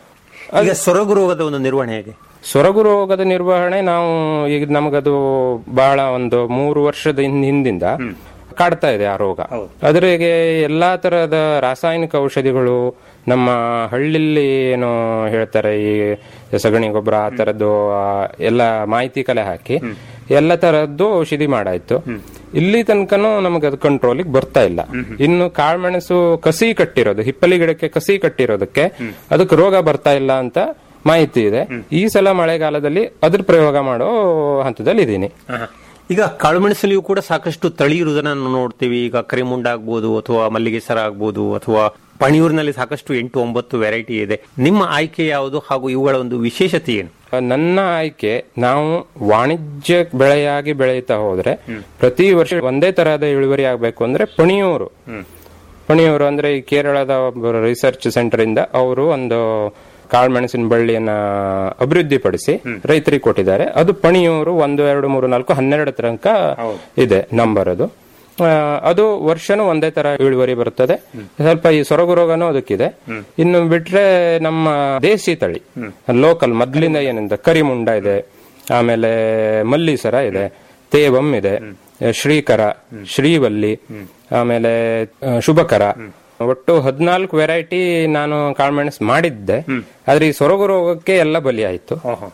S11: ಈಗ ಸೊರಗು ರೋಗದ ಒಂದು ನಿರ್ವಹಣೆ ಹೇಗೆ
S12: ಸೊರಗು ರೋಗದ ನಿರ್ವಹಣೆ ನಾವು ಈಗ ನಮಗದು ಬಹಳ ಒಂದು ಮೂರು ವರ್ಷದ ಹಿಂದ್- ಹಿಂದಿಂದ ಕಾಡ್ತಾ ಇದೆ ಆ ರೋಗ ಅದ್ರಿಗೆ ಎಲ್ಲಾ ತರಹದ ರಾಸಾಯನಿಕ ಔಷಧಿಗಳು ನಮ್ಮ ಹಳ್ಳಿಲಿ ಏನು ಹೇಳ್ತಾರೆ ಈ ಸಗಣಿ ಗೊಬ್ಬರ ಆ ತರದ್ದು ಆ, ಎಲ್ಲ ಮಾಹಿತಿ ಕಲೆ ಹಾಕಿ ಎಲ್ಲ ತರದ್ದು ಔಷಧಿ ಮಾಡಾಯ್ತು ಇಲ್ಲಿ ತನಕನೂ ನಮಗೆ ಅದು ಕಂಟ್ರೋಲಿಗೆ ಬರ್ತಾ ಇಲ್ಲ ಇನ್ನು ಕಾಳುಮೆಣಸು ಕಸಿ ಕಟ್ಟಿರೋದು ಹಿಪ್ಪಲಿ ಗಿಡಕ್ಕೆ ಕಸಿ ಕಟ್ಟಿರೋದಕ್ಕೆ ಅದಕ್ಕೆ ರೋಗ ಬರ್ತಾ ಇಲ್ಲ ಅಂತ ಮಾಹಿತಿ ಇದೆ ಈ ಸಲ ಮಳೆಗಾಲದಲ್ಲಿ ಅದ್ರ ಪ್ರಯೋಗ ಮಾಡೋ ಹಂತದಲ್ಲಿ ಇದ್ದೀನಿ
S11: ಈಗ ಕಾಳುಮೆಣಸಲ್ಲಿಯೂ ಕೂಡ ಸಾಕಷ್ಟು ತಳಿ ಇರುವುದನ್ನ ನಾವು ನೋಡ್ತೀವಿ ಈಗ ಕರಿಮುಂಡ ಆಗ್ಬೋದು ಅಥವಾ ಮಲ್ಲಿಗೆ ಸರ ಆಗ್ಬೋದು ಅಥವಾ ಪಣಿಯೂರಿನಲ್ಲಿ ಸಾಕಷ್ಟು ಎಂಟು ಒಂಬತ್ತು ವೆರೈಟಿ ಇದೆ ನಿಮ್ಮ ಆಯ್ಕೆ ಯಾವುದು ಹಾಗೂ ಇವುಗಳ ಒಂದು ವಿಶೇಷತೆ ಏನು
S12: ನನ್ನ ಆಯ್ಕೆ ನಾವು ವಾಣಿಜ್ಯ ಬೆಳೆಯಾಗಿ ಬೆಳೀತಾ ಹೋದ್ರೆ ಪ್ರತಿ ವರ್ಷ ಒಂದೇ ತರಹದ ಇಳುವರಿ ಆಗ್ಬೇಕು ಅಂದ್ರೆ ಪಣಿಯೂರು ಪಣಿಯೂರು ಅಂದ್ರೆ ಈ ಕೇರಳದ ಒಬ್ಬರು ರಿಸರ್ಚ್ ಸೆಂಟರ್ ಇಂದ ಅವರು ಒಂದು ಕಾಳುಮೆಣಸಿನ ಬಳ್ಳಿಯನ್ನ ಅಭಿವೃದ್ಧಿಪಡಿಸಿ ರೈತರಿಗೆ ಕೊಟ್ಟಿದ್ದಾರೆ ಅದು ಪಣಿಯೂರು ಒಂದು ಎರಡು ಮೂರು ನಾಲ್ಕು ಹನ್ನೆರಡು ತನಕ ಇದೆ ನಂಬರ್ ಅದು ಆ, ಅದು ವರ್ಷನೂ ಒಂದೇ ತರ ಇಳುವರಿ ಬರುತ್ತದೆ ಸ್ವಲ್ಪ ಈ ಸೊರಗು ರೋಗನೂ ಅದಕ್ಕಿದೆ ಇನ್ನು ಬಿಟ್ರೆ ನಮ್ಮ ದೇಸಿ ತಳಿ ಲೋಕಲ್ ಮೊದ್ಲಿಂದ ಏನಿದೆ ಕರಿಮುಂಡ ಇದೆ ಆಮೇಲೆ ಮಲ್ಲೀಸರ ಇದೆ ತೇವಂ ಇದೆ ಶ್ರೀಕರ ಶ್ರೀವಲ್ಲಿ ಆಮೇಲೆ ಆ, ಶುಭಕರ ಒಟ್ಟು ಹದಿನಾಲ್ಕು ವೆರೈಟಿ ನಾನು ಕಾಳುಮೆಣಸು ಮಾಡಿದ್ದೆ ಆದ್ರೆ ಈ ಸೊರಗು ರೋಗಕ್ಕೆ ಎಲ್ಲ ಬಲಿ ಆಯ್ತು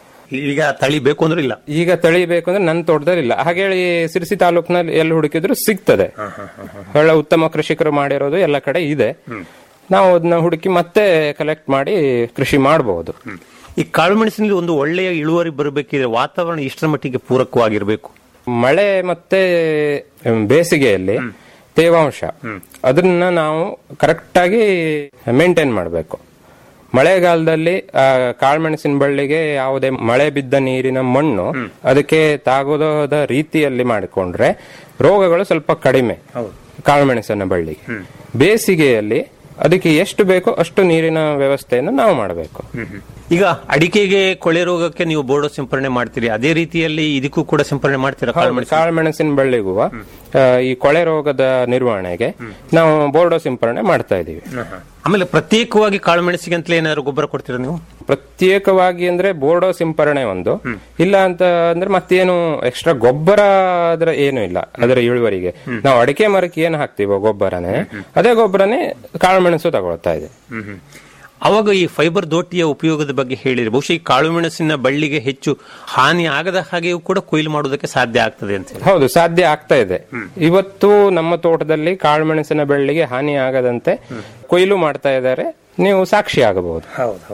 S11: ಈಗ ತಳಿ ಬೇಕು ಅಂದ್ರೆ ಇಲ್ಲ
S12: ಈಗ ತಳಿ ಬೇಕು ಅಂದ್ರೆ ನನ್ನ ತೋಟದಲ್ಲಿ ಇಲ್ಲ ಹಾಗೇಳಿ ಸಿರಿಸಿ ತಾಲೂಕಿನಲ್ಲಿ ಎಲ್ಲಿ ಹುಡುಕಿದ್ರು ಸಿಗ್ತದೆ ಒಳ್ಳೆ ಉತ್ತಮ ಕೃಷಿಕರು ಮಾಡಿರೋದು ಎಲ್ಲ ಕಡೆ ಇದೆ ನಾವು ಅದನ್ನ ಹುಡುಕಿ ಮತ್ತೆ ಕಲೆಕ್ಟ್ ಮಾಡಿ ಕೃಷಿ ಮಾಡಬಹುದು
S11: ಈ ಕಾಳುಮೆಣಸಿನಲ್ಲಿ ಒಂದು ಒಳ್ಳೆಯ ಇಳುವರಿ ಬರಬೇಕಿದ್ರೆ ವಾತಾವರಣ ಇಷ್ಟರ ಮಟ್ಟಿಗೆ ಪೂರಕವಾಗಿರಬೇಕು
S12: ಮಳೆ ಮತ್ತೆ ಬೇಸಿಗೆಯಲ್ಲಿ ತೇವಾಂಶ ಅದನ್ನ ನಾವು ಕರೆಕ್ಟ್ ಆಗಿ ಮೇಂಟೈನ್ ಮಾಡಬೇಕು ಮಳೆಗಾಲದಲ್ಲಿ ಆ, ಕಾಳುಮೆಣಸಿನ ಬಳ್ಳಿಗೆ ಯಾವುದೇ ಮಳೆ ಬಿದ್ದ ನೀರಿನ ಮಣ್ಣು ಅದಕ್ಕೆ ತಾಗೋದ ರೀತಿಯಲ್ಲಿ ಮಾಡಿಕೊಂಡ್ರೆ ರೋಗಗಳು ಸ್ವಲ್ಪ ಕಡಿಮೆ ಕಾಳುಮೆಣಸಿನ ಬಳ್ಳಿಗೆ ಬೇಸಿಗೆಯಲ್ಲಿ ಅದಕ್ಕೆ ಎಷ್ಟು ಬೇಕೋ ಅಷ್ಟು ನೀರಿನ ವ್ಯವಸ್ಥೆಯನ್ನು ನಾವು ಮಾಡಬೇಕು
S11: ಈಗ ಅಡಿಕೆಗೆ ಕೊಳೆ ರೋಗಕ್ಕೆ ನೀವು ಬೋರ್ಡೋ ಸಿಂಪರಣೆ ಮಾಡ್ತೀರಿ ಅದೇ ರೀತಿಯಲ್ಲಿ ಇದಕ್ಕೂ ಕೂಡ ಸಿಂಪರಣೆ ಮಾಡ್ತೀರಾ ಕಾಳುಮೆಣಸು
S12: ಕಾಳುಮೆಣಸಿನ ಬಳ್ಳಿಗೂ ಆ, ಈ ಕೊಳೆ ರೋಗದ ನಿರ್ವಹಣೆಗೆ ನಾವು ಬೋರ್ಡೋ ಸಿಂಪರಣೆ ಮಾಡ್ತಾ ಇದೀವಿ
S11: ಆಮೇಲೆ ಪ್ರತ್ಯೇಕವಾಗಿ ಕಾಳುಮೆಣಸಿಗೆ ಅಂತಲೇ ಏನಾದ್ರು ಗೊಬ್ಬರ ಕೊಡ್ತೀರಾ ನೀವು
S12: ಪ್ರತ್ಯೇಕವಾಗಿ ಅಂದ್ರೆ ಬೋರ್ಡೋ ಸಿಂಪರಣೆ ಒಂದು ಇಲ್ಲ ಅಂತ ಅಂದ್ರೆ ಮತ್ತೇನು ಎಕ್ಸ್ಟ್ರಾ ಗೊಬ್ಬರ ಅದರ ಏನು ಇಲ್ಲ ಅದರ ಇಳುವರಿಗೆ ನಾವು ಅಡಿಕೆ ಮರಕ್ಕೆ ಏನು ಹಾಕ್ತೀವೋ ಗೊಬ್ಬರನೇ ಅದೇ ಗೊಬ್ಬರನೇ ಕಾಳುಮೆಣಸು ತಗೊಳ್ತಾ ಇದೆ
S11: ಅವಾಗ ಈ ಫೈಬರ್ ದೋಟಿಯ ಉಪಯೋಗದ ಬಗ್ಗೆ ಹೇಳಿದ್ರೆ ಬಹುಶಃ ಈ ಕಾಳುಮೆಣಸಿನ ಬಳ್ಳಿಗೆ ಹೆಚ್ಚು ಹಾನಿ ಆಗದ ಹಾಗೆಯೂ ಕೂಡ ಕೊಯ್ಲು ಮಾಡುವುದಕ್ಕೆ ಸಾಧ್ಯ ಆಗ್ತದೆ ಅಂತ ಹೇಳಿ
S12: ಹೌದು ಸಾಧ್ಯ ಆಗ್ತಾ ಇದೆ ಇವತ್ತು ನಮ್ಮ ತೋಟದಲ್ಲಿ ಕಾಳುಮೆಣಸಿನ ಬೆಳ್ಳಿಗೆ ಹಾನಿ ಆಗದಂತೆ ಕೊಯ್ಲು ಮಾಡ್ತಾ ಇದ್ದಾರೆ ನೀವು ಸಾಕ್ಷಿ ಆಗಬಹುದು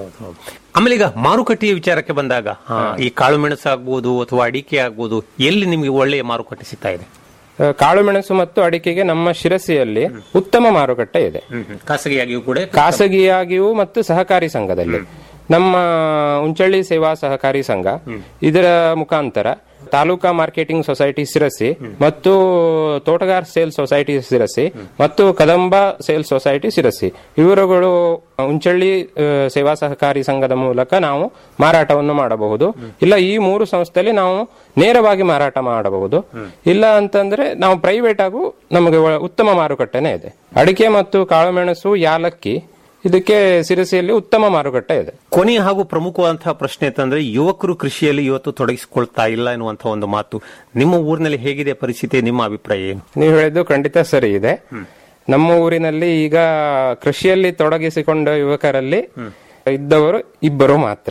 S11: ಆಮೇಲೆ ಈಗ ಮಾರುಕಟ್ಟೆಯ ವಿಚಾರಕ್ಕೆ ಬಂದಾಗ ಆ, ಈ ಕಾಳುಮೆಣಸು ಆಗ್ಬೋದು ಅಥವಾ ಅಡಿಕೆ ಆಗ್ಬೋದು ಎಲ್ಲಿ ನಿಮಗೆ ಒಳ್ಳೆಯ ಮಾರುಕಟ್ಟೆ ಸಿಗ್ತಾ ಇದೆ
S12: ಆ, ಕಾಳುಮೆಣಸು ಮತ್ತು ಅಡಿಕೆಗೆ ನಮ್ಮ ಶಿರಸಿಯಲ್ಲಿ ಉತ್ತಮ ಮಾರುಕಟ್ಟೆ ಇದೆ
S11: ಖಾಸಗಿಯಾಗಿಯೂ ಕೂಡ
S12: ಖಾಸಗಿಯಾಗಿಯೂ ಮತ್ತು ಸಹಕಾರಿ ಸಂಘದಲ್ಲಿ ನಮ್ಮ ಉಂಚಳ್ಳಿ ಸೇವಾ ಸಹಕಾರಿ ಸಂಘ ಇದರ ಮುಖಾಂತರ ತಾಲೂಕಾ ಮಾರ್ಕೆಟಿಂಗ್ ಸೊಸೈಟಿ ಸಿರಸಿ ಮತ್ತು ತೋಟಗಾರ್ ಸೇಲ್ ಸೊಸೈಟಿ ಸಿರಸಿ ಮತ್ತು ಕದಂಬ ಸೇಲ್ ಸೊಸೈಟಿ ಸಿರಸಿ ಇವರುಗಳು ಉಂಚಳ್ಳಿ ಆ, ಸೇವಾ ಸಹಕಾರಿ ಸಂಘದ ಮೂಲಕ ನಾವು ಮಾರಾಟವನ್ನು ಮಾಡಬಹುದು ಇಲ್ಲ ಈ ಮೂರು ಸಂಸ್ಥೆಯಲ್ಲಿ ನಾವು ನೇರವಾಗಿ ಮಾರಾಟ ಮಾಡಬಹುದು ಇಲ್ಲ ಅಂತಂದ್ರೆ ನಾವು ಪ್ರೈವೇಟ್ ಆಗು ನಮಗೆ ಒ- ಉತ್ತಮ ಮಾರುಕಟ್ಟೆನೇ ಇದೆ ಅಡಿಕೆ ಮತ್ತು ಕಾಳುಮೆಣಸು ಯಾಲಕ್ಕಿ ಇದಕ್ಕೆ ಸಿರಸಿಯಲ್ಲಿ ಉತ್ತಮ ಮಾರುಕಟ್ಟೆ ಇದೆ
S11: ಕೊನೆಯ ಹಾಗೂ ಪ್ರಮುಖವಾದಂತಹ ಪ್ರಶ್ನೆ ಅಂತಂದ್ರೆ ಯುವಕರು ಕೃಷಿಯಲ್ಲಿ ಇವತ್ತು ತೊಡಗಿಸಿಕೊಳ್ತಾ ಇಲ್ಲ ಎನ್ನುವಂತಹ ಒಂದು ಮಾತು ನಿಮ್ಮ ಊರಿನಲ್ಲಿ ಹೇಗಿದೆ ಪರಿಸ್ಥಿತಿ ನಿಮ್ಮ ಅಭಿಪ್ರಾಯ ಏನು
S12: ನೀವು ಹೇಳಿದ್ದು ಖಂಡಿತ ಸರಿ ಇದೆ ನಮ್ಮ ಊರಿನಲ್ಲಿ ಈಗ ಕೃಷಿಯಲ್ಲಿ ತೊಡಗಿಸಿಕೊಂಡ ಯುವಕರಲ್ಲಿ ಇದ್ದವರು ಇಬ್ಬರು ಮಾತ್ರ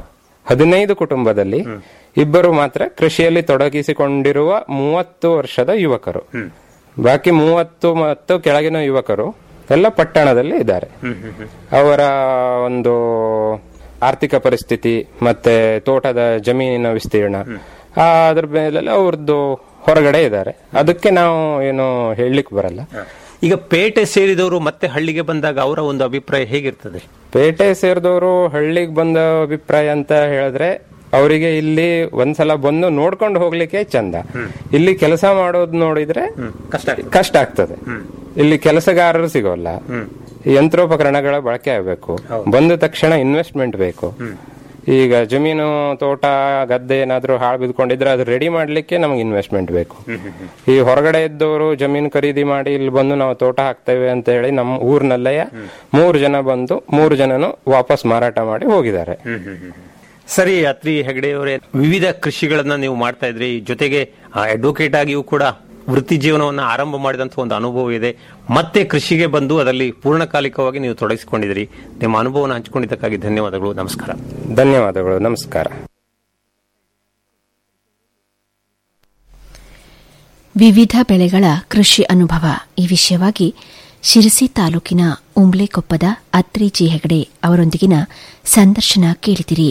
S12: ಹದಿನೈದು ಕುಟುಂಬದಲ್ಲಿ ಇಬ್ಬರು ಮಾತ್ರ ಕೃಷಿಯಲ್ಲಿ ತೊಡಗಿಸಿಕೊಂಡಿರುವ ಮೂವತ್ತು ವರ್ಷದ ಯುವಕರು ಬಾಕಿ ಮೂವತ್ತು ಮತ್ತು ಕೆಳಗಿನ ಯುವಕರು ಎಲ್ಲ ಪಟ್ಟಣದಲ್ಲಿ ಇದ್ದಾರೆ ಅವರ ಒಂದು ಆರ್ಥಿಕ ಪರಿಸ್ಥಿತಿ ಮತ್ತೆ ತೋಟದ ಜಮೀನಿನ ವಿಸ್ತೀರ್ಣ ಆ, ಅದ್ರ ಮೇಲೆ ಅವ್ರದ್ದು ಹೊರಗಡೆ ಇದ್ದಾರೆ ಅದಕ್ಕೆ ನಾವು ಏನು ಹೇಳಲಿಕ್ಕೆ ಬರಲ್ಲ
S11: ಈಗ ಪೇಟೆ ಸೇರಿದವರು ಮತ್ತೆ ಹಳ್ಳಿಗೆ ಬಂದಾಗ ಅವರ ಒಂದು ಅಭಿಪ್ರಾಯ ಹೇಗಿರ್ತದೆ
S12: ಪೇಟೆ ಸೇರಿದವರು ಹಳ್ಳಿಗೆ ಬಂದ ಅಭಿಪ್ರಾಯ ಅಂತ ಹೇಳಿದ್ರೆ ಅವರಿಗೆ ಇಲ್ಲಿ ಒಂದ್ಸಲ ಬಂದು ನೋಡ್ಕೊಂಡು ಹೋಗ್ಲಿಕ್ಕೆ ಚಂದ ಇಲ್ಲಿ ಕೆಲಸ ಮಾಡೋದು ನೋಡಿದ್ರೆ
S11: ಕಷ್ಟ
S12: ಕಷ್ಟ ಆಗ್ತದೆ ಇಲ್ಲಿ ಕೆಲಸಗಾರರು ಸಿಗೋಲ್ಲ ಯಂತ್ರೋಪಕರಣಗಳ ಬಳಕೆ ಆಗಬೇಕು ಬಂದ ತಕ್ಷಣ ಇನ್ವೆಸ್ಟ್ಮೆಂಟ್ ಬೇಕು ಈಗ ಜಮೀನು ತೋಟ ಗದ್ದೆ ಏನಾದ್ರೂ ಹಾಳು ಬಿದ್ಕೊಂಡಿದ್ರೆ ಅದು ರೆಡಿ ಮಾಡ್ಲಿಕ್ಕೆ ನಮಗೆ ಇನ್ವೆಸ್ಟ್ಮೆಂಟ್ ಬೇಕು ಈ ಹೊರಗಡೆ ಇದ್ದವರು ಜಮೀನು ಖರೀದಿ ಮಾಡಿ ಇಲ್ಲಿ ಬಂದು ನಾವು ತೋಟ ಹಾಕ್ತೇವೆ ಅಂತ ಹೇಳಿ ನಮ್ಮ ಊರ್ನಲ್ಲೇ ಮೂರು ಜನ ಬಂದು ಮೂರು ಜನನು ವಾಪಸ್ ಮಾರಾಟ ಮಾಡಿ ಹೋಗಿದ್ದಾರೆ
S11: ಸರಿ ಅತ್ರಿ ಹೆಗಡೆಯವರೇ ವಿವಿಧ ಕೃಷಿಗಳನ್ನ ನೀವು ಮಾಡ್ತಾ ಇದ್ರಿ ಜೊತೆಗೆ ಅಡ್ವೊಕೇಟ್ ಆಗಿಯೂ ಕೂಡ ವೃತ್ತಿ ಜೀವನವನ್ನ ಆರಂಭ ಮಾಡಿದಂತ ಒಂದು ಅನುಭವ ಇದೆ ಮತ್ತೆ ಕೃಷಿಗೆ ಬಂದು ಅದರಲ್ಲಿ ಪೂರ್ಣಕಾಲಿಕವಾಗಿ ನೀವು ತೊಡಗಿಸಿಕೊಂಡಿದ್ದೀರಿ ನಿಮ್ಮ ಅನುಭವನ ಹಂಚಿಕೊಂಡಿದ್ದಕ್ಕಾಗಿ ಧನ್ಯವಾದಗಳು ನಮಸ್ಕಾರ
S12: ಧನ್ಯವಾದಗಳು ನಮಸ್ಕಾರ
S2: ವಿವಿಧ ಬೆಳೆಗಳ ಕೃಷಿ ಅನುಭವ ಈ ವಿಷಯವಾಗಿ ಶಿರಸಿ ತಾಲೂಕಿನ ಉಂಬ್ಳೆಕೊಪ್ಪದ ಅತ್ರಿ ಜಿ ಹೆಗಡೆ ಅವರೊಂದಿಗಿನ ಸಂದರ್ಶನ ಕೇಳಿದಿರಿ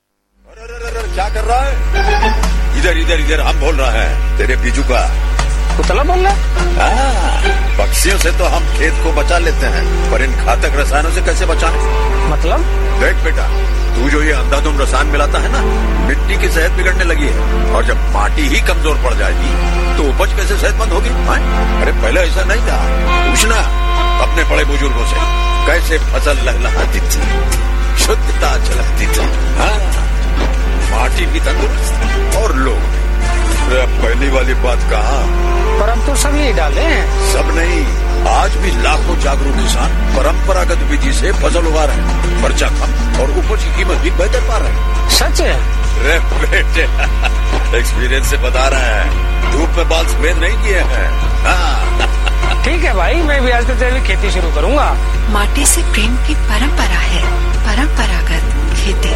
S8: क्या कर रहा है इधर इधर इधर हम बोल रहा है तेरे बीजू का
S13: उतला बोल रहा
S8: पक्षियों से तो हम खेत को बचा लेते हैं पर इन घातक रसायनों से कैसे बचाएं?
S13: मतलब
S8: देख बेटा तू जो ये अंधाधुंध रसायन मिलाता है ना मिट्टी की सेहत बिगड़ने लगी है और जब माटी ही कमजोर पड़ जाएगी तो उपज कैसे सेहतमंद होगी हाँ? अरे पहले ऐसा नहीं था पूछना अपने बड़े बुजुर्गों से कैसे फसल लहलहाती थी शुद्धता झलकती थी हाँ? माटी भी तंदुरुस्त और लोग भी अरे अब पहली वाली बात कहा
S13: पर हम तो सब यही डाले हैं
S8: सब नहीं आज भी लाखों जागरूक किसान परंपरागत विधि से फसल उगा रहे हैं खर्चा कम और उपज की कीमत भी बेहतर पा रहे हैं
S13: सच है
S8: रे बेटे एक्सपीरियंस से बता रहे हैं धूप में बाल सफेद नहीं किए हैं हाँ।
S13: ठीक है भाई मैं भी आज से जैविक खेती शुरू करूंगा
S14: माटी से प्रेम की परंपरा है परंपरागत खेती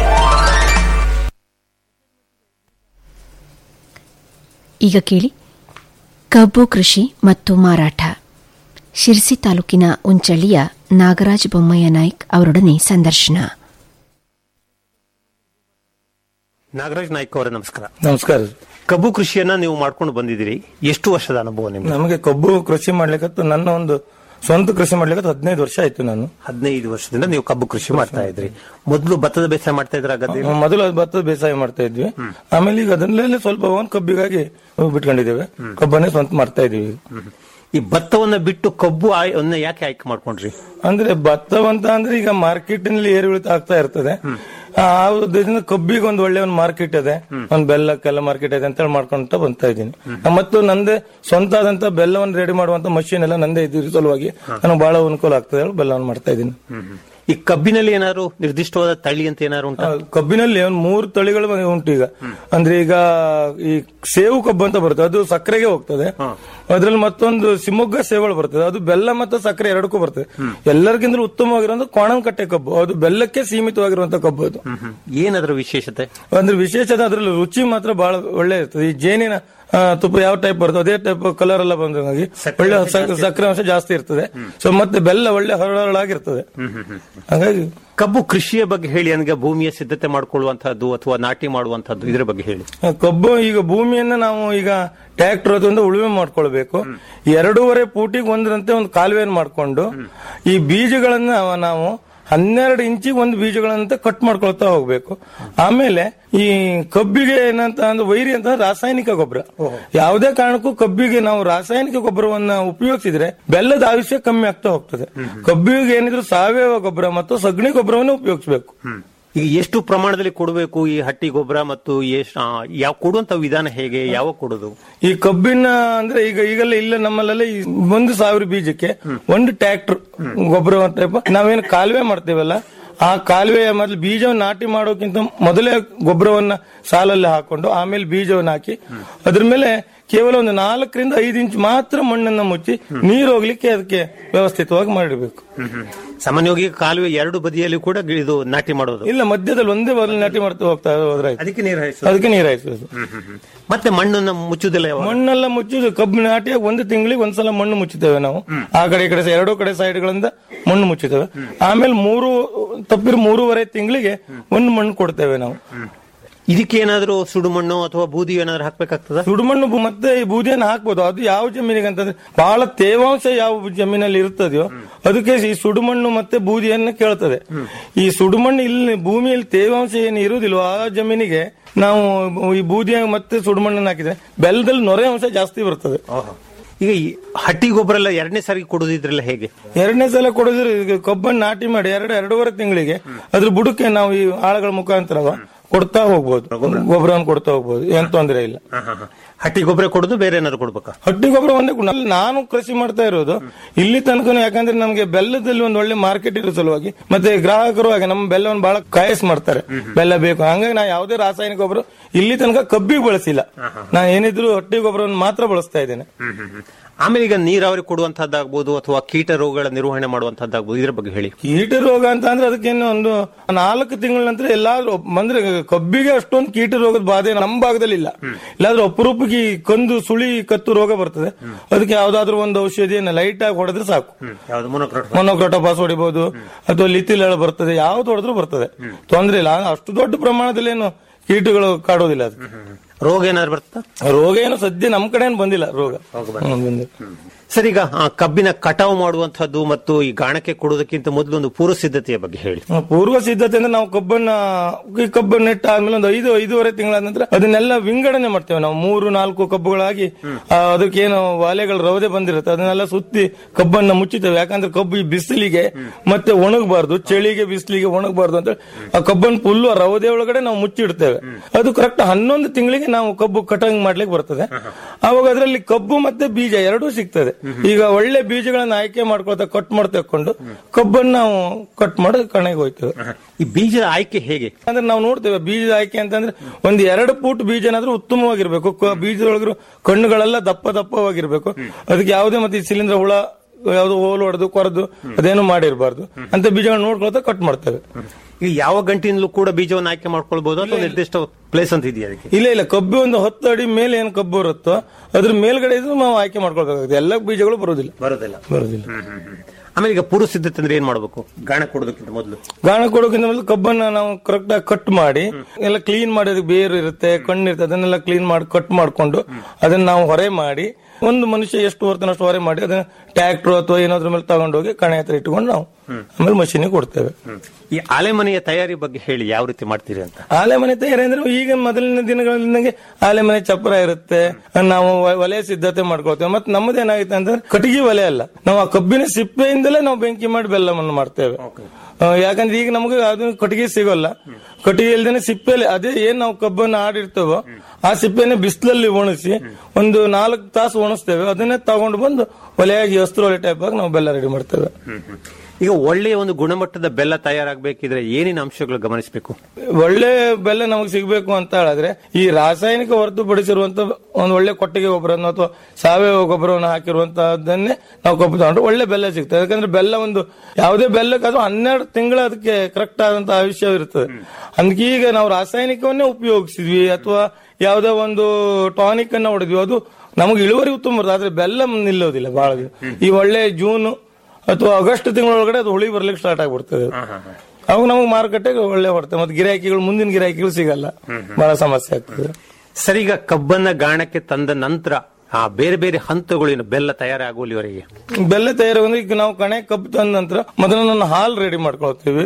S2: ಈಗ ಕೇಳಿ ಕಬ್ಬು ಕೃಷಿ ಮತ್ತು ಮಾರಾಟ ಶಿರ್ಸಿ ತಾಲೂಕಿನ ಉಂಚಳ್ಳಿಯ ನಾಗರಾಜ ಬೊಮ್ಮಯ್ಯ ನಾಯ್ಕ್ ಅವರೊಡನೆ ಸಂದರ್ಶನ
S11: ನಾಗರಾಜ್ ನಾಯ್ಕ ಅವರೇ ನಮಸ್ಕಾರ
S15: ನಮಸ್ಕಾರ
S11: ಕಬ್ಬು ಕೃಷಿಯನ್ನ ನೀವು ಮಾಡ್ಕೊಂಡು ಬಂದಿದ್ದೀರಿ ಎಷ್ಟು ವರ್ಷದ ಅನುಭವ ನಿಮ್ಗೆ
S15: ನಮಗೆ ಕಬ್ಬು ಕೃಷಿ ಮಾಡ್ಲಿಕ್ಕೆ ನನ್ನ ಒಂದು ಸ್ವಂತ ಕೃಷಿ ಮಾಡ್ಲಿಕ್ಕೆ ಹದಿನೈದು ವರ್ಷ ಆಯ್ತು ನಾನು
S11: ಹದಿನೈದು ವರ್ಷದಿಂದ ನೀವು ಕಬ್ಬು ಕೃಷಿ ಮಾಡ್ತಾ ಇದ್ರಿ ಮೊದಲು ಭತ್ತದ ಬೇಸಾಯ ಮಾಡ್ತಾ ಇದ್ರ ಗದ್ದೆ
S15: ಮೊದಲು ಅದು ಭತ್ತದ ಬೇಸಾಯ ಮಾಡ್ತಾ ಇದ್ವಿ ಆಮೇಲೆ ಈಗ ಅದರಲ್ಲೇ ಸ್ವಲ್ಪ ಒಂದು ಕಬ್ಬಿಗಾಗಿ ಬಿಟ್ಕೊಂಡಿದ್ದೇವೆ ಕಬ್ಬನ್ನೇ ಸ್ವಂತ ಮಾಡ್ತಾ ಇದೀವಿ
S11: ಈ ಭತ್ತವನ್ನ ಬಿಟ್ಟು ಕಬ್ಬು ಆಯ್- ಅನ್ನ ಯಾಕೆ ಆಯ್ಕೆ ಮಾಡ್ಕೊಂಡ್ರಿ
S15: ಅಂದ್ರೆ ಭತ್ತವಂತ ಅಂದ್ರೆ ಈಗ ಮಾರ್ಕೆಟ್ ನಲ್ಲಿ ಏರಿಳಿತ ಆಗ್ತಾ ಇರ್ತದೆ ಆ ಉದ್ದೇಶದಿಂದ ಕಬ್ಬಿಗೆ ಒಂದು ಒಳ್ಳೆ ಒಂದು ಮಾರ್ಕೆಟ್ ಇದೆ ಒಂದು ಬೆಲ್ಲಕ್ಕೆಲ್ಲ ಮಾರ್ಕೆಟ್ ಇದೆ ಅಂತ ಹೇಳಿ ಮಾಡ್ಕೊಂತ ಬಂತಾ ಇದ್ದೀನಿ ಮತ್ತು ನಂದೇ ಸ್ವಂತ ಆದಂತ ಬೆಲ್ಲವನ್ನು ರೆಡಿ ಮಾಡುವಂತ ಮಷೀನ್ ಎಲ್ಲ ನಂದೇ ಇದ್ರ ಸಲುವಾಗಿ ನನಗೆ ಬಹಳ ಅನುಕೂಲ ಆಗ್ತದೆ ಹೇಳಿ ಬೆಲ್ಲವನ್ನು ಮಾಡ್ತಾ ಇದ್ದೀನಿ
S11: ಈ ಕಬ್ಬಿನಲ್ಲಿ ಏನಾದ್ರು ನಿರ್ದಿಷ್ಟವಾದ ತಳಿ ಅಂತ ಏನಾದ್ರು ಉಂಟಾ
S15: ಕಬ್ಬಿನಲ್ಲಿ ಒಂದು ಮೂರು ತಳಿಗಳು ಉಂಟು ಈಗ ಅಂದ್ರೆ ಈಗ ಈ ಸೇವು ಕಬ್ಬು ಅಂತ ಬರುತ್ತೆ ಅದು ಸಕ್ಕರೆಗೆ ಹೋಗ್ತದೆ ಅದ್ರಲ್ಲಿ ಮತ್ತೊಂದು ಶಿವಮೊಗ್ಗ ಸೇವಳು ಬರ್ತದೆ ಅದು ಬೆಲ್ಲ ಮತ್ತು ಸಕ್ಕರೆ ಎರಡಕ್ಕೂ ಬರ್ತದೆ ಎಲ್ಲರಿಗಿಂತ ಉತ್ತಮವಾಗಿರೋ ಕೋಣನ್ ಕಟ್ಟೆ ಕಬ್ಬು ಅದು ಬೆಲ್ಲಕ್ಕೆ ಸೀಮಿತವಾಗಿರುವಂತ ಕಬ್ಬು ಅದು
S11: ಏನದ್ರ ವಿಶೇಷತೆ
S15: ಅಂದ್ರೆ ವಿಶೇಷತೆ ಅದ್ರಲ್ಲಿ ರುಚಿ ಮಾತ್ರ ಬಹಳ ಒಳ್ಳೆ ಇರ್ತದೆ ಈ ಜೇನಿನ ಆ, ತುಪ್ಪ ಯಾವ ಟೈಪ್ ಬರ್ತದೆ ಅದೇ ಟೈಪ್ ಕಲರ್ ಎಲ್ಲ ಬಂದಾಗಿ ಒಳ್ಳೆ ಸ- ಸಕ್ಕರೆ ಅಂಶ ಜಾಸ್ತಿ ಇರ್ತದೆ ಸೊ ಮತ್ತೆ ಬೆಲ್ಲ ಒಳ್ಳೆ ಹರಳಾಗಿರ್ತದೆ ಹಾಗಾಗಿ
S11: ಕಬ್ಬು ಕೃಷಿಯ ಬಗ್ಗೆ ಹೇಳಿ ನನಗೆ ಭೂಮಿಯ ಸಿದ್ಧತೆ ಮಾಡ್ಕೊಳ್ಳುವಂತಹದ್ದು ಅಥವಾ ನಾಟಿ ಮಾಡುವಂತಹದ್ದು ಇದ್ರ ಬಗ್ಗೆ ಹೇಳಿ
S15: ಆ, ಕಬ್ಬು ಈಗ ಭೂಮಿಯನ್ನ ನಾವು ಈಗ ಟ್ರ್ಯಾಕ್ಟರ್ ಅದೊಂದು ಉಳುಮೆ ಮಾಡ್ಕೊಳ್ಬೇಕು ಎರಡೂವರೆ ಫೂಟಿಗೆ ಒಂದರಂತೆ ಒಂದು ಕಾಲುವೆಯನ್ನು ಮಾಡ್ಕೊಂಡು ಈ ಬೀಜಗಳನ್ನ ನಾವು ಹನ್ನೆರಡು ಇಂಚಿಗೆ ಒಂದು ಬೀಜಗಳಂತ ಕಟ್ ಮಾಡ್ಕೊಳ್ತಾ ಹೋಗ್ಬೇಕು ಆಮೇಲೆ ಈ ಕಬ್ಬಿಗೆ ಏನಂತ ಅಂದ್ರೆ ವೈರಿ ಅಂತ ರಾಸಾಯನಿಕ ಗೊಬ್ಬರ ಯಾವುದೇ ಕಾರಣಕ್ಕೂ ಕಬ್ಬಿಗೆ ನಾವು ರಾಸಾಯನಿಕ ಗೊಬ್ಬರವನ್ನ ಉಪಯೋಗಿಸಿದ್ರೆ ಬೆಲ್ಲದ ಆಯುಷ್ಯ ಕಮ್ಮಿ ಆಗ್ತಾ ಹೋಗ್ತದೆ ಕಬ್ಬಿಗೆ ಏನಿದ್ರು ಸಾವಯವ ಗೊಬ್ಬರ ಮತ್ತು ಸಗಣಿ ಗೊಬ್ಬರವನ್ನು ಉಪಯೋಗಿಸಬೇಕು
S11: ಈಗ ಎಷ್ಟು ಪ್ರಮಾಣದಲ್ಲಿ ಕೊಡಬೇಕು ಈ ಹಟ್ಟಿ ಗೊಬ್ಬರ ಮತ್ತು ಎಷ್ಟು ಆ, ಯಾವ ಕೊಡುವಂತ ವಿಧಾನ ಹೇಗೆ ಯಾವಾಗ ಕೊಡೋದು
S15: ಈ ಕಬ್ಬಿನ ಅಂದ್ರೆ ಈಗ ಈಗೆಲ್ಲ ಇಲ್ಲ ನಮ್ಮಲ್ಲೆಲ್ಲ ಈ ಒಂದು ಸಾವಿರ ಬೀಜಕ್ಕೆ ಒಂದು ಟ್ರ್ಯಾಕ್ಟರ್ ಗೊಬ್ಬರ ಟೈಪ್ ನಾವೇನು ಕಾಲುವೆ ಮಾಡ್ತೇವಲ್ಲ ಆ ಕಾಲುವೆಯ ಮೊದಲು ಬೀಜವನ್ನು ನಾಟಿ ಮಾಡೋಕ್ಕಿಂತ ಮೊದಲೇ ಗೊಬ್ಬರವನ್ನ ಸಾಲಲ್ಲಿ ಹಾಕೊಂಡು ಆಮೇಲೆ ಬೀಜವನ್ನು ಹಾಕಿ ಅದ್ರ ಮೇಲೆ ಕೇವಲ ಒಂದು ನಾಲ್ಕರಿಂದ ಐದು ಇಂಚ್ ಮಾತ್ರ ಮಣ್ಣನ್ನ ಮುಚ್ಚಿ ನೀರು ಹೋಗ್ಲಿಕ್ಕೆ ಅದಕ್ಕೆ ವ್ಯವಸ್ಥಿತವಾಗಿ ಮಾಡಿರ್ಬೇಕು
S11: ಸಾಮಾನ್ಯವಾಗಿ ಕಾಲುವೆ ಎರಡು ಬದಿಯಲ್ಲಿ ಕೂಡ ಇದು ನಾಟಿ ಮಾಡೋದು
S15: ಇಲ್ಲ ಮಧ್ಯದಲ್ಲಿ ಒಂದೇ ಬದಲು ನಾಟಿ ಮಾಡ್ತಾ ಹೋಗ್ತಾ ಹೋದ್ರೆ ಆಯ್ತು.
S11: ಅದಕ್ಕೆ ನೀರು ಹಾಯಿಸೋದು?
S15: ಅದಕ್ಕೆ ನೀರು ಹಾಯಿಸೋದು
S11: ಮತ್ತೆ ಮಣ್ಣನ್ನ ಮುಚ್ಚುದಿಲ್ಲ ಯಾವಾಗ?
S15: ಮಣ್ಣೆಲ್ಲ ಮುಚ್ಚುದು ಕಬ್ಬು ನಾಟಿ ಒಂದು ತಿಂಗಳಿಗೆ ಒಂದ್ಸಲ ಮಣ್ಣು ಮುಚ್ಚುತ್ತೇವೆ ನಾವು ಆ ಕಡೆ ಈ ಕಡೆ ಎರಡೂ ಕಡೆ ಸೈಡ್ಗಳಿಂದ ಮಣ್ಣು ಮುಚ್ಚುತ್ತೇವೆ ಆಮೇಲೆ ಮೂರು ತಪ್ಪಿರ ಮೂರುವರೆ ತಿಂಗಳಿಗೆ ಒಂದು ಮಣ್ಣು ಕೊಡ್ತೇವೆ ನಾವು
S11: ಇದಕ್ಕೆ ಏನಾದ್ರು ಸುಡು ಮಣ್ಣು ಅಥವಾ ಬೂದಿ ಏನಾದ್ರು ಹಾಕ್ಬೇಕಾಗ್ತದ
S15: ಸುಡುಮಣ್ಣು ಬು- ಮತ್ತೆ ಈ ಬೂದಿಯನ್ನು ಹಾಕ್ಬೋದು ಅದು ಯಾವ ಜಮೀನಿಗೆ ಅಂತಂದ್ರೆ ಬಹಳ ತೇವಾಂಶ ಯಾವ ಜಮೀನಲ್ಲಿ ಇರ್ತದೆಯೋ ಅದಕ್ಕೆ ಈ ಸುಡುಮಣ್ಣು ಮತ್ತೆ ಬೂದಿಯನ್ನು ಕೇಳ್ತದೆ ಈ ಸುಡುಮಣ್ಣು ಇಲ್ಲಿ ಭೂಮಿಯಲ್ಲಿ ತೇವಾಂಶ ಏನು ಇರುವುದಿಲ್ವೋ ಆ ಜಮೀನಿಗೆ ನಾವು ಈ ಬೂದಿಯ ಮತ್ತೆ ಸುಡುಮಣ್ಣನ್ನು ಹಾಕಿದ್ರೆ ಬೆಲ್ಲದಲ್ಲಿ ನೊರೆ ಅಂಶ ಜಾಸ್ತಿ ಬರ್ತದೆ
S11: ಈಗ ಈ ಹಟ್ಟಿ ಗೊಬ್ಬರ ಎಲ್ಲ ಎರಡನೇ ಸಾರಿ ಕೊಡೋದಿದ್ರಲ್ಲ ಹೇಗೆ
S15: ಎರಡನೇ ಸಲ ಕೊಡಿದ್ರೆ ಈಗ ಕಬ್ಬನ್ನು ನಾಟಿ ಮಾಡಿ ಎರಡು ಎರಡೂವರೆ ತಿಂಗಳಿಗೆ ಅದ್ರ ಬುಡಕ್ಕೆ ನಾವು ಈ ಆಳುಗಳ ಮುಖಾಂತರ ಕೊಡ್ತಾ ಹೋಗ್ಬೋದು ಗೊಬ್ಬರವನ್ನು ಕೊಡ್ತಾ ಹೋಗ್ಬೋದು ಏನ್ ತೊಂದರೆ ಇಲ್ಲ
S11: ಹಟ್ಟಿ ಗೊಬ್ಬರ ಕೊಡೋದು ಬೇರೆ ಏನಾದ್ರು ಕೊಡ್ಬೇಕಾ
S15: ಹಟ್ಟಿ ಗೊಬ್ಬರ ಒಂದೇ ಕೊಡು. ಅಲ್ಲಿ ನಾನು ಕೃಷಿ ಮಾಡ್ತಾ ಇರೋದು ಇಲ್ಲಿ ತನಕ ಯಾಕಂದ್ರೆ ನಮಗೆ ಬೆಲ್ಲದಲ್ಲಿ ಒಂದು ಒಳ್ಳೆ ಮಾರ್ಕೆಟ್ ಇರೋ ಸಲುವಾಗಿ ಮತ್ತೆ ಗ್ರಾಹಕರು ಹಾಗೆ ನಮ್ಮ ಬೆಲ್ಲವನ್ನು ಬಹಳ ಕಾಯಸ್ ಮಾಡ್ತಾರೆ ಬೆಲ್ಲ ಬೇಕು ಹಂಗಾಗಿ ನಾ ಯಾವುದೇ ರಾಸಾಯನಿಕ ಗೊಬ್ಬರ ಇಲ್ಲಿ ತನಕ ಕಬ್ಬಿಗೆ ಬಳಸಿಲ್ಲ ನಾ ಏನಿದ್ರು ಹಟ್ಟಿ ಗೊಬ್ಬರವನ್ನು ಮಾತ್ರ ಬಳಸ್ತಾ ಇದ್ದೇನೆ
S11: ಆಮೇಲೆ ಈಗ ನೀರಾವರಿ ಕೊಡುವಂತಹದ್ದಾಗ್ಬೋದು ಅಥವಾ ಕೀಟ ರೋಗಗಳ ನಿರ್ವಹಣೆ ಮಾಡುವಂತಹದ್ದಾಗ್ಬೋದು ಇದ್ರ ಬಗ್ಗೆ ಹೇಳಿ
S15: ಕೀಟ ರೋಗ ಅಂತ ಅಂದ್ರೆ ಅದಕ್ಕೇನು ಒಂದು ನಾಲ್ಕು ತಿಂಗಳ ನಂತರ ಎಲ್ಲಾದ್ರೂ ಬಂದ್ರೆ ಕಬ್ಬಿಗೆ ಅಷ್ಟೊಂದು ಕೀಟ ರೋಗದ ಬಾಧೆ ನಮ್ಮ ಭಾಗದಲ್ಲಿ ಇಲ್ಲ ಇಲ್ಲಾದ್ರೂ ಅಪರೂಪಕ್ಕೆ ಈ ಕಂದು ಸುಳಿ ಕತ್ತು ರೋಗ ಬರ್ತದೆ ಅದಕ್ಕೆ ಯಾವ್ದಾದ್ರು ಒಂದು ಔಷಧಿಯನ್ನ ಲೈಟ್ ಆಗಿ ಹೊಡೆದ್ರೆ ಸಾಕು
S11: ಯಾವ್ದು ಮೊನೊಕ್ರೋಟ್
S15: ಮೊನೋಕ್ರೋಟೋಪಾಸ್ ಹೊಡಿಬಹುದು ಅಥವಾ ಲಿಥಿಲ್ ಬರ್ತದೆ ಯಾವ್ದು ಹೊಡೆದ್ರು ಬರ್ತದೆ ತೊಂದ್ರೆ ಇಲ್ಲ ಅಷ್ಟು ದೊಡ್ಡ ಪ್ರಮಾಣದಲ್ಲಿ ಏನು ಕೀಟಗಳು ಕಾಡೋದಿಲ್ಲ ಅದಕ್ಕೆ
S11: ರೋಗ ಏನಾದ್ರು ಬರುತ್ತಾ
S15: ರೋಗ ಏನು ಸದ್ಯ ನಮ್ ಕಡೆ ಏನು ಬಂದಿಲ್ಲ ರೋಗ ಹ್ಮ್, ಬಂದಿಲ್ಲ
S11: ಸರ್ ಈಗ ಆ, ಕಬ್ಬಿನ ಕಟಾವು ಮಾಡುವಂತಹದ್ದು ಮತ್ತು ಈ ಗಾಣಕ್ಕೆ ಕೊಡುವುದಕ್ಕಿಂತ ಮೊದಲು ಒಂದು ಪೂರ್ವ ಸಿದ್ಧತೆಯ ಬಗ್ಗೆ ಹೇಳಿ
S15: ಆ, ಪೂರ್ವ ಸಿದ್ಧತೆ ಅಂದ್ರೆ ನಾವು ಕಬ್ಬನ್ನ ಈ ಕಬ್ಬನ್ನ ನೆಟ್ಟ ಆದ್ಮೇಲೆ ಒಂದು ಐದು ಐದೂವರೆ ತಿಂಗಳಾದ ನಂತರ ಅದನ್ನೆಲ್ಲ ವಿಂಗಡಣೆ ಮಾಡ್ತೇವೆ ನಾವು ಮೂರು ನಾಲ್ಕು ಕಬ್ಬುಗಳಾಗಿ ಆ, ಅದಕ್ಕೇನು ವಾಲೆಗಳ ರವದೆ ಬಂದಿರುತ್ತೆ ಅದನ್ನೆಲ್ಲ ಸುತ್ತಿ ಕಬ್ಬನ್ನ ಮುಚ್ಚುತ್ತೇವೆ ಯಾಕಂದ್ರೆ ಕಬ್ಬು ಈ ಬಿಸಿಲಿಗೆ ಮತ್ತೆ ಒಣಗಬಾರ್ದು ಚಳಿಗೆ ಬಿಸಿಲಿಗೆ ಒಣಗಬಾರ್ದು ಅಂತ ಆ ಕಬ್ಬನ್ನು ಫುಲ್ಲು ಆ ರವದೆ ಒಳಗಡೆ ನಾವು ಮುಚ್ಚಿಡ್ತೇವೆ ಅದು ಕರೆಕ್ಟ್ ಹನ್ನೊಂದು ತಿಂಗಳಿಗೆ ನಾವು ಕಬ್ಬು ಕಟಾಂಗ್ ಮಾಡ್ಲಿಕ್ಕೆ ಬರ್ತದೆ ಅವಾಗ ಅದರಲ್ಲಿ ಕಬ್ಬು ಮತ್ತೆ ಬೀಜ ಎರಡೂ ಸಿಗ್ತದೆ ಈಗ ಒಳ್ಳೆ ಬೀಜಗಳನ್ನ ಆಯ್ಕೆ ಮಾಡ್ಕೊಳ್ತಾ ಕಟ್ ಮಾಡಿ ತಕೊಂಡು ಕಬ್ಬನ್ನು ನಾವು ಕಟ್ ಮಾಡಿ ಕಣೆಗೆ ಹೋಯ್ತೇವೆ
S11: ಈ ಬೀಜದ ಆಯ್ಕೆ ಹೇಗೆ
S15: ಅಂದ್ರೆ ನಾವು ನೋಡ್ತೇವೆ ಬೀಜದ ಆಯ್ಕೆ ಅಂತಂದ್ರೆ ಒಂದು ಎರಡು ಫೂಟ್ ಬೀಜ ಏನಾದ್ರೂ ಉತ್ತಮವಾಗಿರ್ಬೇಕು ಕ- ಬೀಜದೊಳಗಿರೋ ಕಣ್ಣುಗಳೆಲ್ಲ ದಪ್ಪ ದಪ್ಪವಾಗಿರ್ಬೇಕು ಅದಕ್ಕೆ ಯಾವುದೇ ಮತ್ತೆ ಈ ಶಿಲೀಂಧ್ರ ಹುಳ ಯಾವ್ದು ಹೋಲು ಹೊಡೆದು ಕೊರೆದು ಅದೇನು ಮಾಡಿರಬಾರ್ದು ಅಂತ ಬೀಜಗಳನ್ನ ನೋಡ್ಕೊಳ್ತಾ ಕಟ್ ಮಾಡ್ತೇವೆ
S11: ಈಗ ಯಾವ ಗಂಟಿನಿಂದಲೂ ಕೂಡ ಬೀಜವನ್ನು ಆಯ್ಕೆ ಮಾಡ್ಕೊಳ್ಬಹುದು ಅಥವಾ ನಿರ್ದಿಷ್ಟ ಪ್ಲೇಸ್ ಅಂತ ಇದೆಯಾ ಅದಕ್ಕೆ
S15: ಇಲ್ಲ ಇಲ್ಲ ಕಬ್ಬು ಒಂದು ಹತ್ತು ಅಡಿ ಮೇಲೆ ಏನು ಕಬ್ಬು ಇರುತ್ತೋ ಅದ್ರ ಮೇಲ್ಗಡೆ ಇದ್ದು ನಾವು ಆಯ್ಕೆ ಮಾಡ್ಕೊಳ್ಬೇಕಾಗುತ್ತೆ ಎಲ್ಲ ಬೀಜಗಳು ಬರೋದಿಲ್ಲ
S11: ಬರೋದಿಲ್ಲ
S15: ಬರೋದಿಲ್ಲ
S11: ಆಮೇಲೆ ಈಗ ಪೂರ್ವ ಸಿದ್ಧತೆ ಅಂದ್ರೆ ಏನ್ ಮಾಡಬೇಕು ಗಾಣ ಕೊಡೋದಕ್ಕಿಂತ ಮೊದಲು
S15: ಗಾಣ ಕೊಡೋಕ್ಕಿಂತ ಮೊದಲು ಕಬ್ಬನ್ನ ನಾವು ಕರೆಕ್ಟ್ ಆಗಿ ಕಟ್ ಮಾಡಿ ಎಲ್ಲ ಕ್ಲೀನ್ ಮಾಡಿ ಅದಕ್ಕೆ ಬೇರು ಇರುತ್ತೆ ಕಣ್ಣು ಇರುತ್ತೆ ಅದನ್ನೆಲ್ಲ ಕ್ಲೀನ್ ಮಾಡಿ ಕಟ್ ಮಾಡ್ಕೊಂಡು ಅದನ್ನ ನಾವು ಹೊರೆ ಮಾಡಿ ಒಂದು ಮನುಷ್ಯ ಎಷ್ಟು ಬರ್ತಾನೆ ಅಷ್ಟು ಹೊರೆ ಮಾಡಿ ಅದನ್ನ ಟ್ರ್ಯಾಕ್ಟರ್ ಅಥವಾ ಏನಾದ್ರ ಮೇಲೆ ತಗೊಂಡೋಗಿ ಕಣೆ ಹತ್ರ ಇಟ್ಕೊಂಡು ನಾವು ಆಮೇಲೆ ಮಷೀನಿಗೆ ಕೊಡ್ತೇವೆ
S11: ಈ ಆಲೆ ಮನೆಯ ತಯಾರಿ ಬಗ್ಗೆ ಹೇಳಿ ಯಾವ ರೀತಿ ಮಾಡ್ತೀರಿ ಅಂತ
S15: ಆಲೆ ಮನೆ ತಯಾರಿ ಅಂದ್ರೆ ಈಗ ಮೊದಲಿನ ದಿನಗಳಿಂದಂಗೆ ಆಲೆ ಮನೆ ಚಪ್ಪರ ಇರುತ್ತೆ ನಾವು ವ- ಒಲೆ ಸಿದ್ಧತೆ ಮಾಡ್ಕೊಳ್ತೇವೆ ಮತ್ತೆ ನಮ್ಮದೇನಾಗುತ್ತೆ ಅಂತಂದ್ರೆ ಕಟ್ಟಿಗೆ ಒಲೆ ಅಲ್ಲ ನಾವು ಆ ಕಬ್ಬಿನ ಸಿಪ್ಪೆಯಿಂದಲೇ ನಾವು ಬೆಂಕಿ ಮಾಡಿ ಬೆಲ್ಲವನ್ನು ಮಾಡ್ತೇವೆ ಆ, ಯಾಕಂದ್ರೆ ಈಗ ನಮಗೆ ಅದು ಕಟ್ಟಿಗೆ ಸಿಗೋಲ್ಲ ಕಟ್ಟಿಗೆ ಇಲ್ದೇನೆ ಸಿಪ್ಪೆಲೆ ಅದೇ ಏನ್ ನಾವು ಕಬ್ಬನ್ನು ಆಡಿರ್ತೇವೋ ಆ ಸಿಪ್ಪೆನೆ ಬಿಸಿಲಲ್ಲಿ ಒಣಗಿಸಿ ಒಂದು ನಾಲ್ಕು ತಾಸು ಒಣಗಿಸ್ತೇವೆ ಅದನ್ನೇ ತಗೊಂಡು ಬಂದು ಒಲೆಯಾಗಿ ಹಸ್ರು ಒಲೆ ಟೈಪ್ ಆಗಿ ನಾವು ಬೆಲ್ಲ ರೆಡಿ ಮಾಡ್ತೇವೆ
S11: ಈಗ ಒಳ್ಳೆಯ ಒಂದು ಗುಣಮಟ್ಟದ ಬೆಲ್ಲ ತಯಾರಾಗಬೇಕಿದ್ರೆ ಏನೇನು ಅಂಶಗಳು ಗಮನಿಸಬೇಕು
S15: ಒಳ್ಳೆ ಬೆಲ್ಲ ನಮಗೆ ಸಿಗಬೇಕು ಅಂತ ಹೇಳಿದ್ರೆ ಈ ರಾಸಾಯನಿಕ ಹೊರತುಪಡಿಸಿರುವಂತ ಒಂದು ಒಳ್ಳೆ ಕೊಟ್ಟಿಗೆ ಗೊಬ್ಬರವನ್ನು ಅಥವಾ ಸಾವಯವ ಗೊಬ್ಬರವನ್ನು ಹಾಕಿರುವಂತಹದ್ದನ್ನೇ ನಾವು ಕಬ್ಬು ತಗೊಂಡ್ರೆ ಒಳ್ಳೆ ಬೆಲ್ಲ ಸಿಗ್ತದೆ ಯಾಕಂದ್ರೆ ಬೆಲ್ಲ ಒಂದು ಯಾವುದೇ ಬೆಲ್ಲಕ್ಕಾದ್ರೂ ಹನ್ನೆರಡು ತಿಂಗಳ ಅದಕ್ಕೆ ಕರೆಕ್ಟ್ ಆದಂತಹ ಆಯುಷ್ಯ ಇರ್ತದೆ ಅದಕ್ಕೆ ಈಗ ನಾವು ರಾಸಾಯನಿಕವನ್ನೇ ಉಪಯೋಗಿಸಿದ್ವಿ ಅಥವಾ ಯಾವುದೇ ಒಂದು ಟಾನಿಕ್ ಅನ್ನ ಹೊಡೆದ್ವಿ ಅದು ನಮಗೆ ಇಳುವರಿ ಉತ್ತಮ ಬರ್ತದೆ ಆದ್ರೆ ಬೆಲ್ಲ ನಿಲ್ಲೋದಿಲ್ಲ ಬಹಳ ದಿನ. ಈ ಒಳ್ಳೆ ಜೂನ್ ಅಥವಾ ಆಗಸ್ಟ್ ತಿಂಗಳೊಳಗಡೆ ಅದು ಹುಳಿ ಬರ್ಲಿಕ್ಕೆ ಸ್ಟಾರ್ಟ್ ಆಗ್ಬಿಡ್ತದೆ ಅವಾಗ ನಮಗೆ ಮಾರುಕಟ್ಟೆಗೆ ಒಳ್ಳೆ ಹೊಡ್ತೇವೆ ಮತ್ತೆ ಗಿರಾಕಿಗಳು ಮುಂದಿನ ಗಿರಾಕಿಗಳು ಸಿಗಲ್ಲ ಬಹಳ ಸಮಸ್ಯೆ ಆಗ್ತದೆ
S11: ಸರಿ ಈಗ ಕಬ್ಬನ್ನ ಗಾಣಕ್ಕೆ ತಂದ ನಂತರ ಆ ಬೇರೆ ಬೇರೆ ಹಂತಗಳು ಏನು ಬೆಲ್ಲ ತಯಾರಾಗುವಲ್ಲಿವರೆಗೆ
S15: ಬೆಲ್ಲ ತಯಾರಾಗಂದ್ರೆ ಈಗ ನಾವು ಕಣೆ ಕಬ್ಬು ತಂದ ನಂತರ ಮೊದಲು ನನ್ನ ಹಾಲ್ ರೆಡಿ ಮಾಡ್ಕೊಳ್ತೀವಿ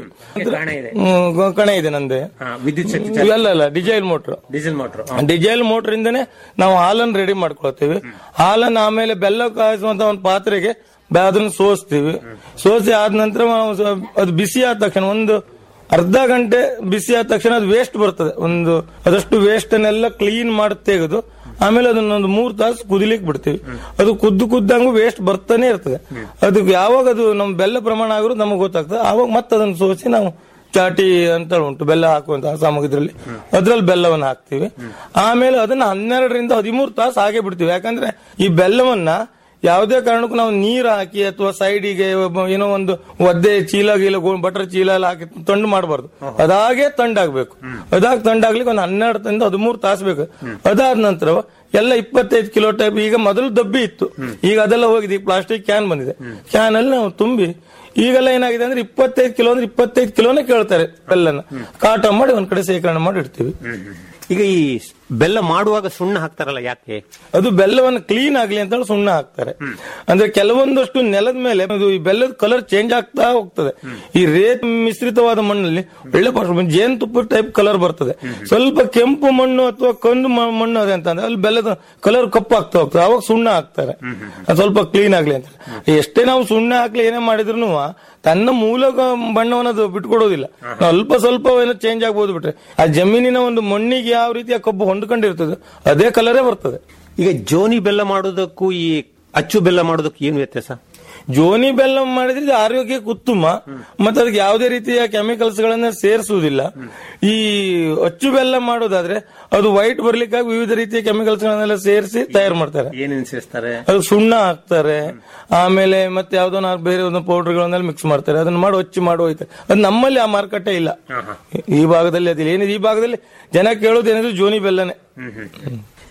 S15: ಹ್ಮ್, ಗ- ಕಣೆ ಇದೆ ನಂದೆ
S11: ವಿದ್ಯುತ್ ಶಕ್ತಿ
S15: ಅಲ್ಲ ಅಲ್ಲ diesel motor
S11: diesel motor
S15: diesel motor ಇಂದನೇ ನಾವು ಹಾಲನ್ನು ರೆಡಿ ಮಾಡ್ಕೊಳ್ತೀವಿ ಹಾಲನ್ನು ಆಮೇಲೆ ಬೆಲ್ಲ ಕಾಯಿಸುವಂತ ಒಂದು ಪಾತ್ರೆಗೆ ಬೆ- ಅದನ್ನ ಸೋಸ್ತೀವಿ ಸೋಸಿ ಆದ ನಂತರ ನಾವು ಸ- ಅದು ಬಿಸಿ ಆದ ತಕ್ಷಣ ಒಂದು ಅರ್ಧ ಗಂಟೆ ಬಿಸಿ ಆದ ತಕ್ಷಣ ಅದು ವೇಸ್ಟ್ ಬರ್ತದೆ ಒಂದು ಅದಷ್ಟು ವೇಸ್ಟ್ ಅನ್ನೆಲ್ಲ ಕ್ಲೀನ್ ಮಾಡಿ ತೆಗೆದು ಆಮೇಲೆ ಅದನ್ನ ಒಂದು ಮೂರ್ ತಾಸು ಕುದಿಲಿಕ್ಕೆ ಬಿಡ್ತೀವಿ ಅದು ಕುದ್ದು ಕುದ್ದಂಗೂ ವೇಸ್ಟ್ ಬರ್ತಾನೆ ಇರ್ತದೆ ಅದಕ್ಕೆ ಯಾವಾಗ ಅದು ನಮ್ಮ ಬೆಲ್ಲ ಪ್ರಮಾಣ ಆಗಿರೋ ನಮಗೆ ಗೊತ್ತಾಗ್ತದೆ ಆವಾಗ ಮತ್ತೆ ಅದನ್ನು ಸೋಸಿ ನಾವು ಚಾಟಿ ಅಂತ ಉಂಟು ಬೆಲ್ಲ ಹಾಕುವಂತಹ ಸಾಮಗ್ರಿಯಲ್ಲಿ ಅದ್ರಲ್ಲಿ ಬೆಲ್ಲವನ್ನು ಹಾಕ್ತಿವಿ ಆಮೇಲೆ ಅದನ್ನ ಹನ್ನೆರಡರಿಂದ ಹದಿಮೂರು ತಾಸು ಹಾಗೆ ಬಿಡ್ತೀವಿ ಯಾಕಂದ್ರೆ ಈ ಬೆಲ್ಲವನ್ನ ಯಾವುದೇ ಕಾರಣಕ್ಕೂ ನಾವು ನೀರು ಹಾಕಿ ಅಥವಾ ಸೈಡಿಗೆ ಏನೋ ಒಂದು ಒದ್ದೆ ಚೀಲ ಗೀಲ ಗೋ- ಬಟರ್ ಚೀಲ ಎಲ್ಲ ಹಾಕಿ ತಂಡು ಮಾಡಬಾರ್ದು ಅದಾಗೆ ತಂಡಾಗ್ಬೇಕು ಅದಾಗ ತಂಡಾಗ್ಲಿಕ್ಕೆ ಒಂದು ಹನ್ನೆರಡರಿಂದ ಹದಿಮೂರು ತಾಸು ಬೇಕು ಅದಾದ ನಂತರ ಎಲ್ಲ ಇಪ್ಪತ್ತೈದು ಕಿಲೋ ಟೈಪ್ ಈಗ ಮೊದಲು ಡಬ್ಬಿ ಇತ್ತು ಈಗ ಅದೆಲ್ಲ ಹೋಗಿದೆ ಪ್ಲಾಸ್ಟಿಕ್ ಕ್ಯಾನ್ ಬಂದಿದೆ ಕ್ಯಾನ್ ಅಲ್ಲಿ ನಾವು ತುಂಬಿ ಈಗೆಲ್ಲ ಏನಾಗಿದೆ ಅಂದ್ರೆ ಇಪ್ಪತ್ತೈದು ಕಿಲೋ ಅಂದ್ರೆ ಇಪ್ಪತ್ತೈದು ಕಿಲೋನೇ ಕೇಳ್ತಾರೆ ಬೆಲ್ಲನ ಕಾಟ ಮಾಡಿ ಒಂದ್ ಕಡೆ ಶೇಖರಣೆ ಮಾಡಿ ಇಡ್ತೀವಿ
S11: ಈಗ ಈ ಬೆಲ್ಲ ಮಾಡುವಾಗ ಸುಣ್ಣ ಹಾಕ್ತಾರಲ್ಲ ಯಾಕೆ
S15: ಅದು ಬೆಲ್ಲವನ್ನು ಕ್ಲೀನ್ ಆಗ್ಲಿ ಅಂತ ಹೇಳಿ ಸುಣ್ಣ ಹಾಕ್ತಾರೆ ಅಂದ್ರೆ ಕೆಲವೊಂದಷ್ಟು ನೆಲದ ಮೇಲೆ ಅದು ಈ ಬೆಲ್ಲದ ಕಲರ್ ಚೇಂಜ್ ಆಗ್ತಾ ಹೋಗ್ತದೆ ಈ ರೇತ್ ಮಿಶ್ರಿತವಾದ ಮಣ್ಣಲ್ಲಿ ಒಳ್ಳೆ ಪರ್ಫ್- ಜೇನುತುಪ್ಪ ಟೈಪ್ ಕಲರ್ ಬರ್ತದೆ ಸ್ವಲ್ಪ ಕೆಂಪು ಮಣ್ಣು ಅಥವಾ ಕಂದು ಮ- ಮಣ್ಣು ಅದೇ ಅಂತಂದ್ರೆ ಅಲ್ಲಿ ಬೆಲ್ಲದ ಕಲರ್ ಕಪ್ಪು ಆಗ್ತಾ ಹೋಗ್ತದೆ ಅವಾಗ ಸುಣ್ಣ ಹಾಕ್ತಾರೆ ಅದು ಸ್ವಲ್ಪ ಕ್ಲೀನ್ ಆಗ್ಲಿ ಅಂತ ಎಷ್ಟೇ ನಾವು ಸುಣ್ಣ ಹಾಕ್ಲಿ ಏನೇ ಮಾಡಿದ್ರು ತನ್ನ ಮೂಲ ಗ- ಬಣ್ಣವನ್ನು ಅದು ಬಿಟ್ಕೊಡೋದಿಲ್ಲ ನಾವು ಅಲ್ಪ ಸ್ವಲ್ಪ ಏನೋ ಚೇಂಜ್ ಆಗ್ಬೋದು ಬಿಟ್ರೆ ಆ ಜಮೀನಿನ ಒಂದು ಮಣ್ಣಿಗೆ ಯಾವ ರೀತಿಯ ಕಬ್ಬು ಹೊಂದ್ಕೊಂಡಿರ್ತದೆ ಅದೇ ಕಲರೇ ಬರ್ತದೆ
S11: ಈಗ ಜೋನಿ ಬೆಲ್ಲ ಮಾಡೋದಕ್ಕೂ ಈ ಅಚ್ಚು ಬೆಲ್ಲ ಮಾಡೋದಕ್ಕೂ ಏನು ವ್ಯತ್ಯಾಸ
S15: ಜೋನಿ ಬೆಲ್ಲ ಮಾಡಿದ್ರೆ ಇದು ಆರೋಗ್ಯಕ್ಕೆ ಉತ್ತಮ ಮತ್ತೆ ಅದಕ್ಕೆ ಯಾವುದೇ ರೀತಿಯ ಕೆಮಿಕಲ್ಸ್ ಗಳನ್ನ ಸೇರಿಸುವುದಿಲ್ಲ ಈ ಅಚ್ಚು ಬೆಲ್ಲ ಮಾಡೋದಾದ್ರೆ ಅದು ವೈಟ್ ಬರ್ಲಿಕ್ಕಾಗಿ ವಿವಿಧ ರೀತಿಯ ಕೆಮಿಕಲ್ಸ್ ಗಳನ್ನೆಲ್ಲ ಸೇರಿಸಿ ತಯಾರು ಮಾಡ್ತಾರೆ
S11: ಏನೇನು ಸೇರಿಸ್ತಾರೆ
S15: ಅದು ಸುಣ್ಣ ಹಾಕ್ತಾರೆ ಆಮೇಲೆ ಮತ್ತೆ ಯಾವ್ದೋ ನಾಲ್ಕು ಬೇರೆ ಒಂದು ಪೌಡರ್ ಗಳನ್ನೆಲ್ಲ ಮಿಕ್ಸ್ ಮಾಡ್ತಾರೆ ಅದನ್ನ ಮಾಡಿ ಹೊಚ್ಚಿ ಮಾಡಿ ಹೋಯ್ತಾರೆ ಅದು ನಮ್ಮಲ್ಲಿ ಆ ಮಾರುಕಟ್ಟೆ ಇಲ್ಲ ಈ ಭಾಗದಲ್ಲಿ ಅದಿಲ್ಲ ಏನಿದೆ ಈ ಭಾಗದಲ್ಲಿ ಜನ ಕೇಳೋದು ಏನಿದ್ರು ಜೋನಿ ಬೆಲ್ಲನೇ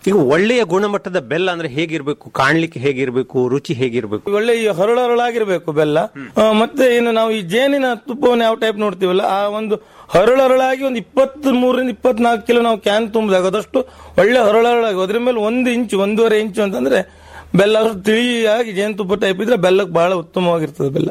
S11: ಈಗ ಒಳ್ಳೆಯ ಗುಣಮಟ್ಟದ ಬೆಲ್ಲ ಅಂದ್ರೆ ಹೇಗಿರ್ಬೇಕು ಕಾಣ್ಲಿಕ್ಕೆ ಹೇಗಿರ್ಬೇಕು ರುಚಿ ಹೇಗಿರ್ಬೇಕು
S15: ಒಳ್ಳೆ ಈ ಹರಳು ಹರಳಾಗಿರ್ಬೇಕು ಬೆಲ್ಲ ಆ, ಮತ್ತೆ ಏನು ನಾವು ಈ ಜೇನಿನ ತುಪ್ಪವನ್ನು ಯಾವ ಟೈಪ್ ನೋಡ್ತೀವಲ್ಲ ಆ ಒಂದು ಹರಳು ಹರಳಾಗಿ ಒಂದು ಇಪ್ಪತ್ತ್ ಮೂರರಿಂದ ಇಪ್ಪತ್ನಾಲ್ಕು ಕಿಲೋ ನಾವು ಕ್ಯಾನ್ ತುಂಬಿದಾಗ ಅದಷ್ಟು ಒಳ್ಳೆ ಹರಳು ಹರಳಾಗಿ ಅದ್ರ ಮೇಲೆ ಒಂದು ಇಂಚು ಒಂದೂವರೆ ಇಂಚು ಅಂತಂದ್ರೆ ಬೆಲ್ಲ ಅಷ್ಟು ತಿಳಿಯಾಗಿ ಜೇನುತುಪ್ಪ ಟೈಪ್ ಇದ್ರೆ ಬೆಲ್ಲಕ್ಕೆ ಬಹಳ ಉತ್ತಮವಾಗಿರ್ತದೆ ಬೆಲ್ಲ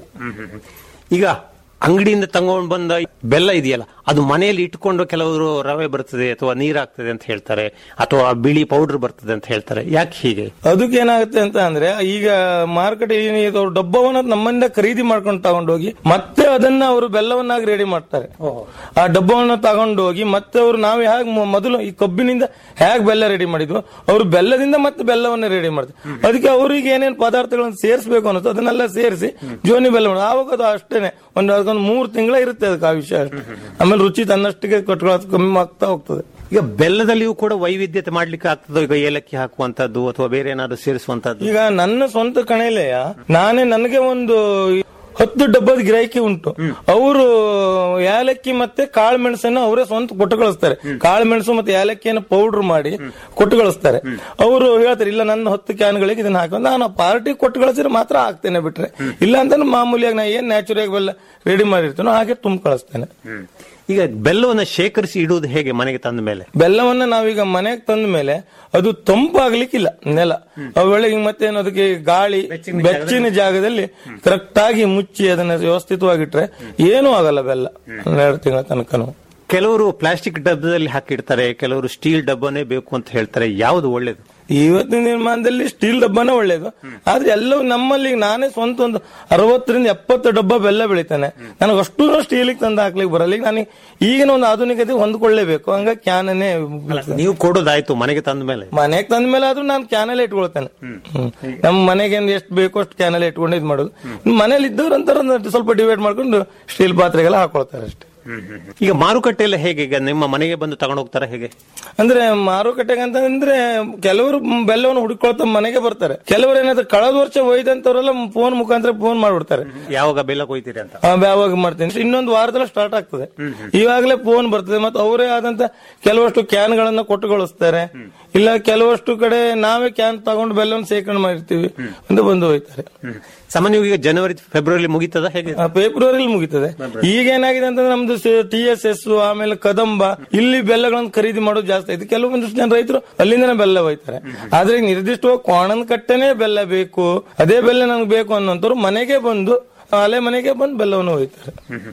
S11: ಈಗ ಅಂಗಡಿಯಿಂದ ತಗೊಂಡು ಬಂದ ಬೆಲ್ಲ ಇದೆಯಲ್ಲ ಅದು ಮನೆಯಲ್ಲಿ ಇಟ್ಕೊಂಡು ಕೆಲವರು ರವೆ ಬರ್ತದೆ ಅಥವಾ ನೀರಾಗ್ತದೆ ಅಂತ ಹೇಳ್ತಾರೆ ಅಥವಾ ಬಿಳಿ ಪೌಡರ್ ಬರ್ತದೆ ಅಂತ ಹೇಳ್ತಾರೆ ಯಾಕೆ ಹೀಗೆ
S15: ಅದಕ್ಕೆ ಏನಾಗುತ್ತೆ ಅಂತ ಅಂದ್ರೆ ಈಗ ಮಾರ್ಕೆಟ್ ಅವರು ಡಬ್ಬವನ್ನ ನಮ್ಮಿಂದ ಖರೀದಿ ಮಾಡ್ಕೊಂಡು ತಗೊಂಡೋಗಿ ಮತ್ತೆ ಅದನ್ನ ಅವರು ಬೆಲ್ಲವನ್ನಾಗಿ ರೆಡಿ ಮಾಡ್ತಾರೆ ಆ ಡಬ್ಬವನ್ನ ತಗೊಂಡೋಗಿ ಮತ್ತೆ ಅವರು ನಾವು ಹೇಗೆ ಮೊದಲು ಈ ಕಬ್ಬಿನಿಂದ ಹೇಗೆ ಬೆಲ್ಲ ರೆಡಿ ಮಾಡಿದ್ವು ಅವರು ಬೆಲ್ಲದಿಂದ ಮತ್ತೆ ಬೆಲ್ಲವನ್ನ ರೆಡಿ ಮಾಡ್ತಾರೆ ಅದಕ್ಕೆ ಅವರಿಗೆ ಏನೇನು ಪದಾರ್ಥಗಳನ್ನು ಸೇರಿಸಬೇಕು ಅನ್ನೋದು ಅದನ್ನೆಲ್ಲ ಸೇರಿಸಿ ಜೋನಿ ಬೆಲ್ಲ ಮಾಡೋದು ಆವಾಗ ಅದು ಅಷ್ಟೇನೆ ಒಂದು ಅದಕ್ಕೊಂದು ಮೂರು ತಿಂಗಳ ಇರುತ್ತೆ ಅದಕ್ಕೆ ಆ ವಿಷಯ ಅಷ್ಟೇ ಆಮೇಲೆ ರುಚಿ ತನ್ನಷ್ಟಿಗೆ ಕಟ್ಕೊಳ್ಳೋದು ಕಮ್ಮಿ ಆಗ್ತಾ ಹೋಗ್ತದೆ
S11: ಈಗ ಬೆಲ್ಲದಲ್ಲಿಯೂ ಕೂಡ ವೈವಿಧ್ಯತೆ ಮಾಡ್ಲಿಕ್ಕೆ ಆಗ್ತದೆ ಈಗ ಏಲಕ್ಕಿ ಹಾಕುವಂತದ್ದು ಅಥವಾ ಬೇರೆ ಏನಾದ್ರು ಸೇರಿಸುವಂತದ್ದು
S15: ಈಗ ನನ್ನ ಸ್ವಂತ ಕಣೆಲೆಯ ನಾನೇ ನನಗೆ ಒಂದು ಹತ್ತು ಡಬ್ಬದ ಗಿರಾಕಿ ಉಂಟು ಅವರು ಏಲಕ್ಕಿ ಮತ್ತೆ ಕಾಳು ಮೆಣಸನ್ನು ಅವರೇ ಸ್ವಂತ ಕೊಟ್ಟು ಕಳಿಸ್ತಾರೆ ಕಾಳು ಮೆಣಸು ಮತ್ತೆ ಏಲಕ್ಕಿಯನ್ನು ಪೌಡರ್ ಮಾಡಿ ಕೊಟ್ಟು ಕಳಿಸ್ತಾರೆ ಅವರು ಹೇಳ್ತಾರೆ ಇಲ್ಲ ನನ್ನ ಹತ್ತು ಕ್ಯಾನ್ಗಳಿಗೆ ಇದನ್ನ ಹಾಕಿ ನಾನು ಪಾರ್ಟಿ ಕೊಟ್ಟು ಕಳಿಸಿದ್ರೆ ಮಾತ್ರ ಹಾಕ್ತೇನೆ ಬಿಟ್ರೆ ಇಲ್ಲ ಅಂತ ಮಾಮೂಲಿಯಾಗಿ ನಾ ಏನ್ ನ್ಯಾಚುರಲ್ ಬೆಲ್ಲ ರೆಡಿ ಮಾಡಿರ್ತೀನೋ ಹಾಗೆ ತುಂಬ ಕಳಿಸ್ತೇನೆ
S11: ಈಗ ಬೆಲ್ಲವನ್ನ ಶೇಖರಿಸಿ ಇಡುವುದು ಹೇಗೆ ಮನೆಗೆ ತಂದ ಮೇಲೆ
S15: ಬೆಲ್ಲವನ್ನ ನಾವೀಗ ಮನೆಗೆ ತಂದ ಮೇಲೆ ಅದು ತಂಪಾಗ್ಲಿಕ್ಕಿಲ್ಲ ನೆಲ ಅವೆಳಗೆ ಮತ್ತೆ ಏನು ಅದಕ್ಕೆ ಗಾಳಿ ಬೆಚ್ಚಿನ ಜಾಗದಲ್ಲಿ ಕರೆಕ್ಟ್ ಆಗಿ ಮುಚ್ಚಿ ಅದನ್ನ ವ್ಯವಸ್ಥಿತವಾಗಿಟ್ರೆ ಏನೂ ಆಗಲ್ಲ ಬೆಲ್ಲ ಹನ್ನೆರಡು ತಿಂಗಳ ತನಕನು
S11: ಕೆಲವರು ಪ್ಲಾಸ್ಟಿಕ್ ಡಬ್ಬದಲ್ಲಿ ಹಾಕಿಡ್ತಾರೆ ಕೆಲವರು ಸ್ಟೀಲ್ ಡಬ್ಬನೇ ಬೇಕು ಅಂತ ಹೇಳ್ತಾರೆ ಯಾವುದು ಒಳ್ಳೇದು
S15: ಇವತ್ತಿನ ನಿರ್ಮಾಣದಲ್ಲಿ ಸ್ಟೀಲ್ ಡಬ್ಬನೇ ಒಳ್ಳೇದು ಆದ್ರೆ ಎಲ್ಲವೂ ನಮ್ಮಲ್ಲಿ ನಾನೇ ಸ್ವಂತ ಒಂದು ಅರವತ್ತರಿಂದ ಎಪ್ಪತ್ತು ಡಬ್ಬ ಬೆಲ್ಲ ಬೆಳಿತಾನೆ ನನಗೆ ಅಷ್ಟು ಸ್ಟೀಲಿಗೆ ತಂದು ಹಾಕ್ಲಿಕ್ಕೆ ಬರಲ್ಲ ಈಗ ನನಗೆ ಈಗಿನ ಒಂದು ಆಧುನಿಕತೆ ಹೊಂದ್ಕೊಳ್ಳೇಬೇಕು ಹಂಗ ಕ್ಯಾನನೇ
S11: ನೀವು ಕೊಡೋದಾಯ್ತು ಮನೆಗೆ ತಂದ ಮೇಲೆ
S15: ಮನೆಗೆ ತಂದ ಮೇಲೆ ಆದ್ರೂ ನಾನು ಕ್ಯಾನಲ್ಲೇ ಇಟ್ಕೊಳ್ತೇನೆ ಹ್ಮ್. ನಮ್ಮ ಮನೆಗೆ ಎಷ್ಟು ಬೇಕೋ ಅಷ್ಟು ಕ್ಯಾನಲ್ಲೇ ಇಟ್ಕೊಂಡು ಇದು ಮಾಡೋದು ಇನ್ನು ಮನೇಲಿ ಇದ್ದವ್ರು ಅಂತಾರ ಒಂದು ಸ್ವಲ್ಪ ಡಿವೈಡ್ ಮಾಡ್ಕೊಂಡು ಸ್ಟೀಲ್ ಪಾತ್ರೆಗೆಲ್ಲ ಹಾಕೊಳ್ತಾರೆ ಅಷ್ಟೇ
S11: ಈಗ ಮಾರುಕಟ್ಟೆಲ್ಲ ಹೇಗೆ ಈಗ ನಿಮ್ಮ ಮನೆಗೆ ಬಂದು ತಗೊಂಡು ಹೋಗ್ತಾರ ಹೇಗೆ
S15: ಅಂದ್ರೆ ಮಾರುಕಟ್ಟೆಗೆ ಅಂತಂದ್ರೆ ಕೆಲವರು ಬೆಲ್ಲವನ್ನು ಹುಡುಕೊಳ್ತಾ ಮನೆಗೆ ಬರ್ತಾರೆ ಕೆಲವರು ಏನಾದ್ರು ಕಳೆದ ವರ್ಷ ಒಯ್ದಂತವ್ರೆಲ್ಲ ಫೋನ್ ಮುಖಾಂತರ ಫೋನ್ ಮಾಡ್ಬಿಡ್ತಾರೆ
S11: ಯಾವಾಗ ಬೆಲ್ಲ ಕೊಯ್ತೀರಿ ಅಂತ
S15: ಆ, ಯಾವಾಗ ಮಾಡ್ತೀನಿ ಇನ್ನೊಂದು ವಾರದಲ್ಲಿ ಸ್ಟಾರ್ಟ್ ಆಗ್ತದೆ ಇವಾಗಲೇ ಫೋನ್ ಬರ್ತದೆ ಮತ್ತೆ ಅವರೇ ಆದಂತ ಕೆಲವಷ್ಟು ಕ್ಯಾನ್ ಗಳನ್ನ ಕೊಟ್ಟು ಕಳಿಸ್ತಾರೆ ಇಲ್ಲ ಕೆಲವಷ್ಟು ಕಡೆ ನಾವೇ ಕ್ಯಾನ್ ತಗೊಂಡು ಬೆಲ್ಲವನ್ನು ಸೇಕರಣೆ ಮಾಡಿರ್ತೀವಿ ಅಂತ ಬಂದು ಹೋಯ್ತಾರೆ
S11: ಸಾಮಾನ್ಯವಾಗಿ ಈಗ ಜನವರಿ ಫೆಬ್ರವರಿ ಮುಗಿತದ ಹೇಗೆ
S15: ಫೆಬ್ರವರಿಲಿ ಮುಗಿತದೆ ಈಗ ಏನಾಗಿದೆ ಅಂತಂದ್ರೆ ನಮ್ದು ಟಿ ಎಸ್ ಎಸ್ ಆಮೇಲೆ ಕದಂಬ ಇಲ್ಲಿ ಬೆಲ್ಲಗಳನ್ನು ಖರೀದಿ ಮಾಡೋದು ಜಾಸ್ತಿ ಆಯ್ತು ಕೆಲವೊಂದಿಷ್ಟು ಜನ ರೈತರು ಅಲ್ಲಿಂದನೇ ಬೆಲ್ಲ ಒಯ್ತಾರೆ ಆದ್ರೆ ಈಗ ನಿರ್ದಿಷ್ಟವಾಗಿ ಕೋಣನ ಕಟ್ಟೆನೇ ಬೆಲ್ಲ ಬೇಕು ಅದೇ ಬೆಲ್ಲ ನನಗೆ ಬೇಕು ಅನ್ನೋಂಥವ್ರು ಮನೆಗೆ ಬಂದು ಅಲೆ ಮನೆಗೆ ಬಂದು ಬೆಲ್ಲವನ್ನು ಒಯ್ತಾರೆ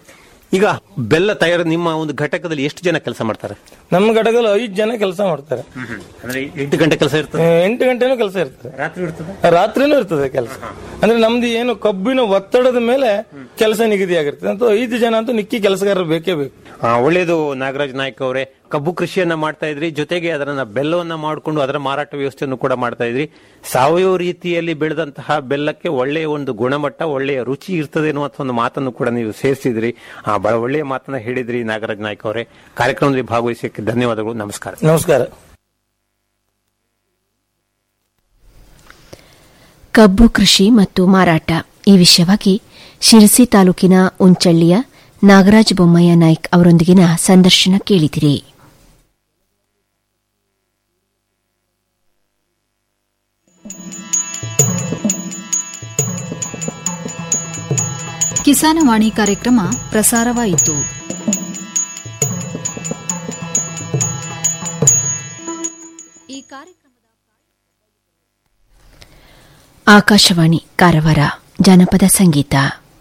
S11: ಈಗ ಬೆಲ್ಲ ತಯಾರು ನಿಮ್ಮ ಒಂದು ಘಟಕದಲ್ಲಿ ಎಷ್ಟು ಜನ ಕೆಲಸ ಮಾಡ್ತಾರೆ
S15: ನಮ್ಮ ಘಟಕದಲ್ಲಿ ಐದು ಜನ ಕೆಲಸ ಮಾಡ್ತಾರೆ
S11: ಅಂದ್ರೆ ಎಂಟು ಗಂಟೆ ಕೆಲಸ ಇರ್ತದೆ
S15: ಆ, ಎಂಟು ಗಂಟೆನೂ ಕೆಲಸ ಇರ್ತದೆ
S11: ರಾತ್ರಿ ಇರ್ತದೆ
S15: ರಾತ್ರಿನೂ ಇರ್ತದೆ ಕೆಲಸ ಅಂದ್ರೆ ನಮ್ದು ಏನು ಕಬ್ಬಿನ ಒತ್ತಡದ ಮೇಲೆ ಕೆಲಸ ನಿಗದಿಯಾಗಿರ್ತದೆ ಅಂತ ಐದು ಜನ ಅಂತೂ ನಿಕ್ಕಿ ಕೆಲಸಗಾರರು ಬೇಕೇ ಬೇಕು
S11: ಆ, ಒಳ್ಳೇದು ನಾಗರಾಜ್ ನಾಯ್ಕ ಅವರೇ ಕಬ್ಬು ಕೃಷಿಯನ್ನ ಮಾಡ್ತಾ ಇದ್ರಿ ಜೊತೆಗೆ ಅದನ್ನ ಬೆಲ್ಲವನ್ನ ಮಾಡಿಕೊಂಡು ಅದರ ಮಾರಾಟ ವ್ಯವಸ್ಥೆಯನ್ನು ಕೂಡ ಮಾಡ್ತಾ ಇದ್ರಿ ಸಾವಯವ ರೀತಿಯಲ್ಲಿ ಬೆಳೆದಂತಹ ಬೆಲ್ಲಕ್ಕೆ ಒಳ್ಳೆಯ ಒಂದು ಗುಣಮಟ್ಟ ಒಳ್ಳೆಯ ರುಚಿ ಇರ್ತದೆ ಅನ್ನುವಂಥ ಒಂದು ಮಾತನ್ನು ಕೂಡ ನೀವು ಸೇರಿಸಿದ್ರಿ ಆ, ಬಹಳ ಒಳ್ಳೆಯ ಮಾತನ್ನ ಹೇಳಿದ್ರಿ ನಾಗರಾಜ್ ನಾಯ್ಕ ಅವರೇ ಕಾರ್ಯಕ್ರಮದಲ್ಲಿ ಭಾಗವಹಿಸಕ್ಕೆ ಧನ್ಯವಾದಗಳು ನಮಸ್ಕಾರ
S15: ನಮಸ್ಕಾರ
S2: ಕಬ್ಬು ಕೃಷಿ ಮತ್ತು ಮಾರಾಟ ಈ ವಿಷಯವಾಗಿ ಶಿರಸಿ ತಾಲೂಕಿನ ಉಂಚಳ್ಳಿಯ ನಾಗರಾಜ ಬೊಮ್ಮಯ್ಯ ನಾಯ್ಕ್ ಅವರೊಂದಿಗಿನ ಸಂದರ್ಶನ ಕೇಳಿದಿರಿ
S7: ಕಿಸಾನವಾಣಿ ಕಾರ್ಯಕ್ರಮ ಪ್ರಸಾರವಾಯಿತು ಈ ಕಾರ್ಯಕ್ರಮ
S2: ಆಕಾಶವಾಣಿ ಕಾರವಾರ ಜಾನಪದ ಸಂಗೀತ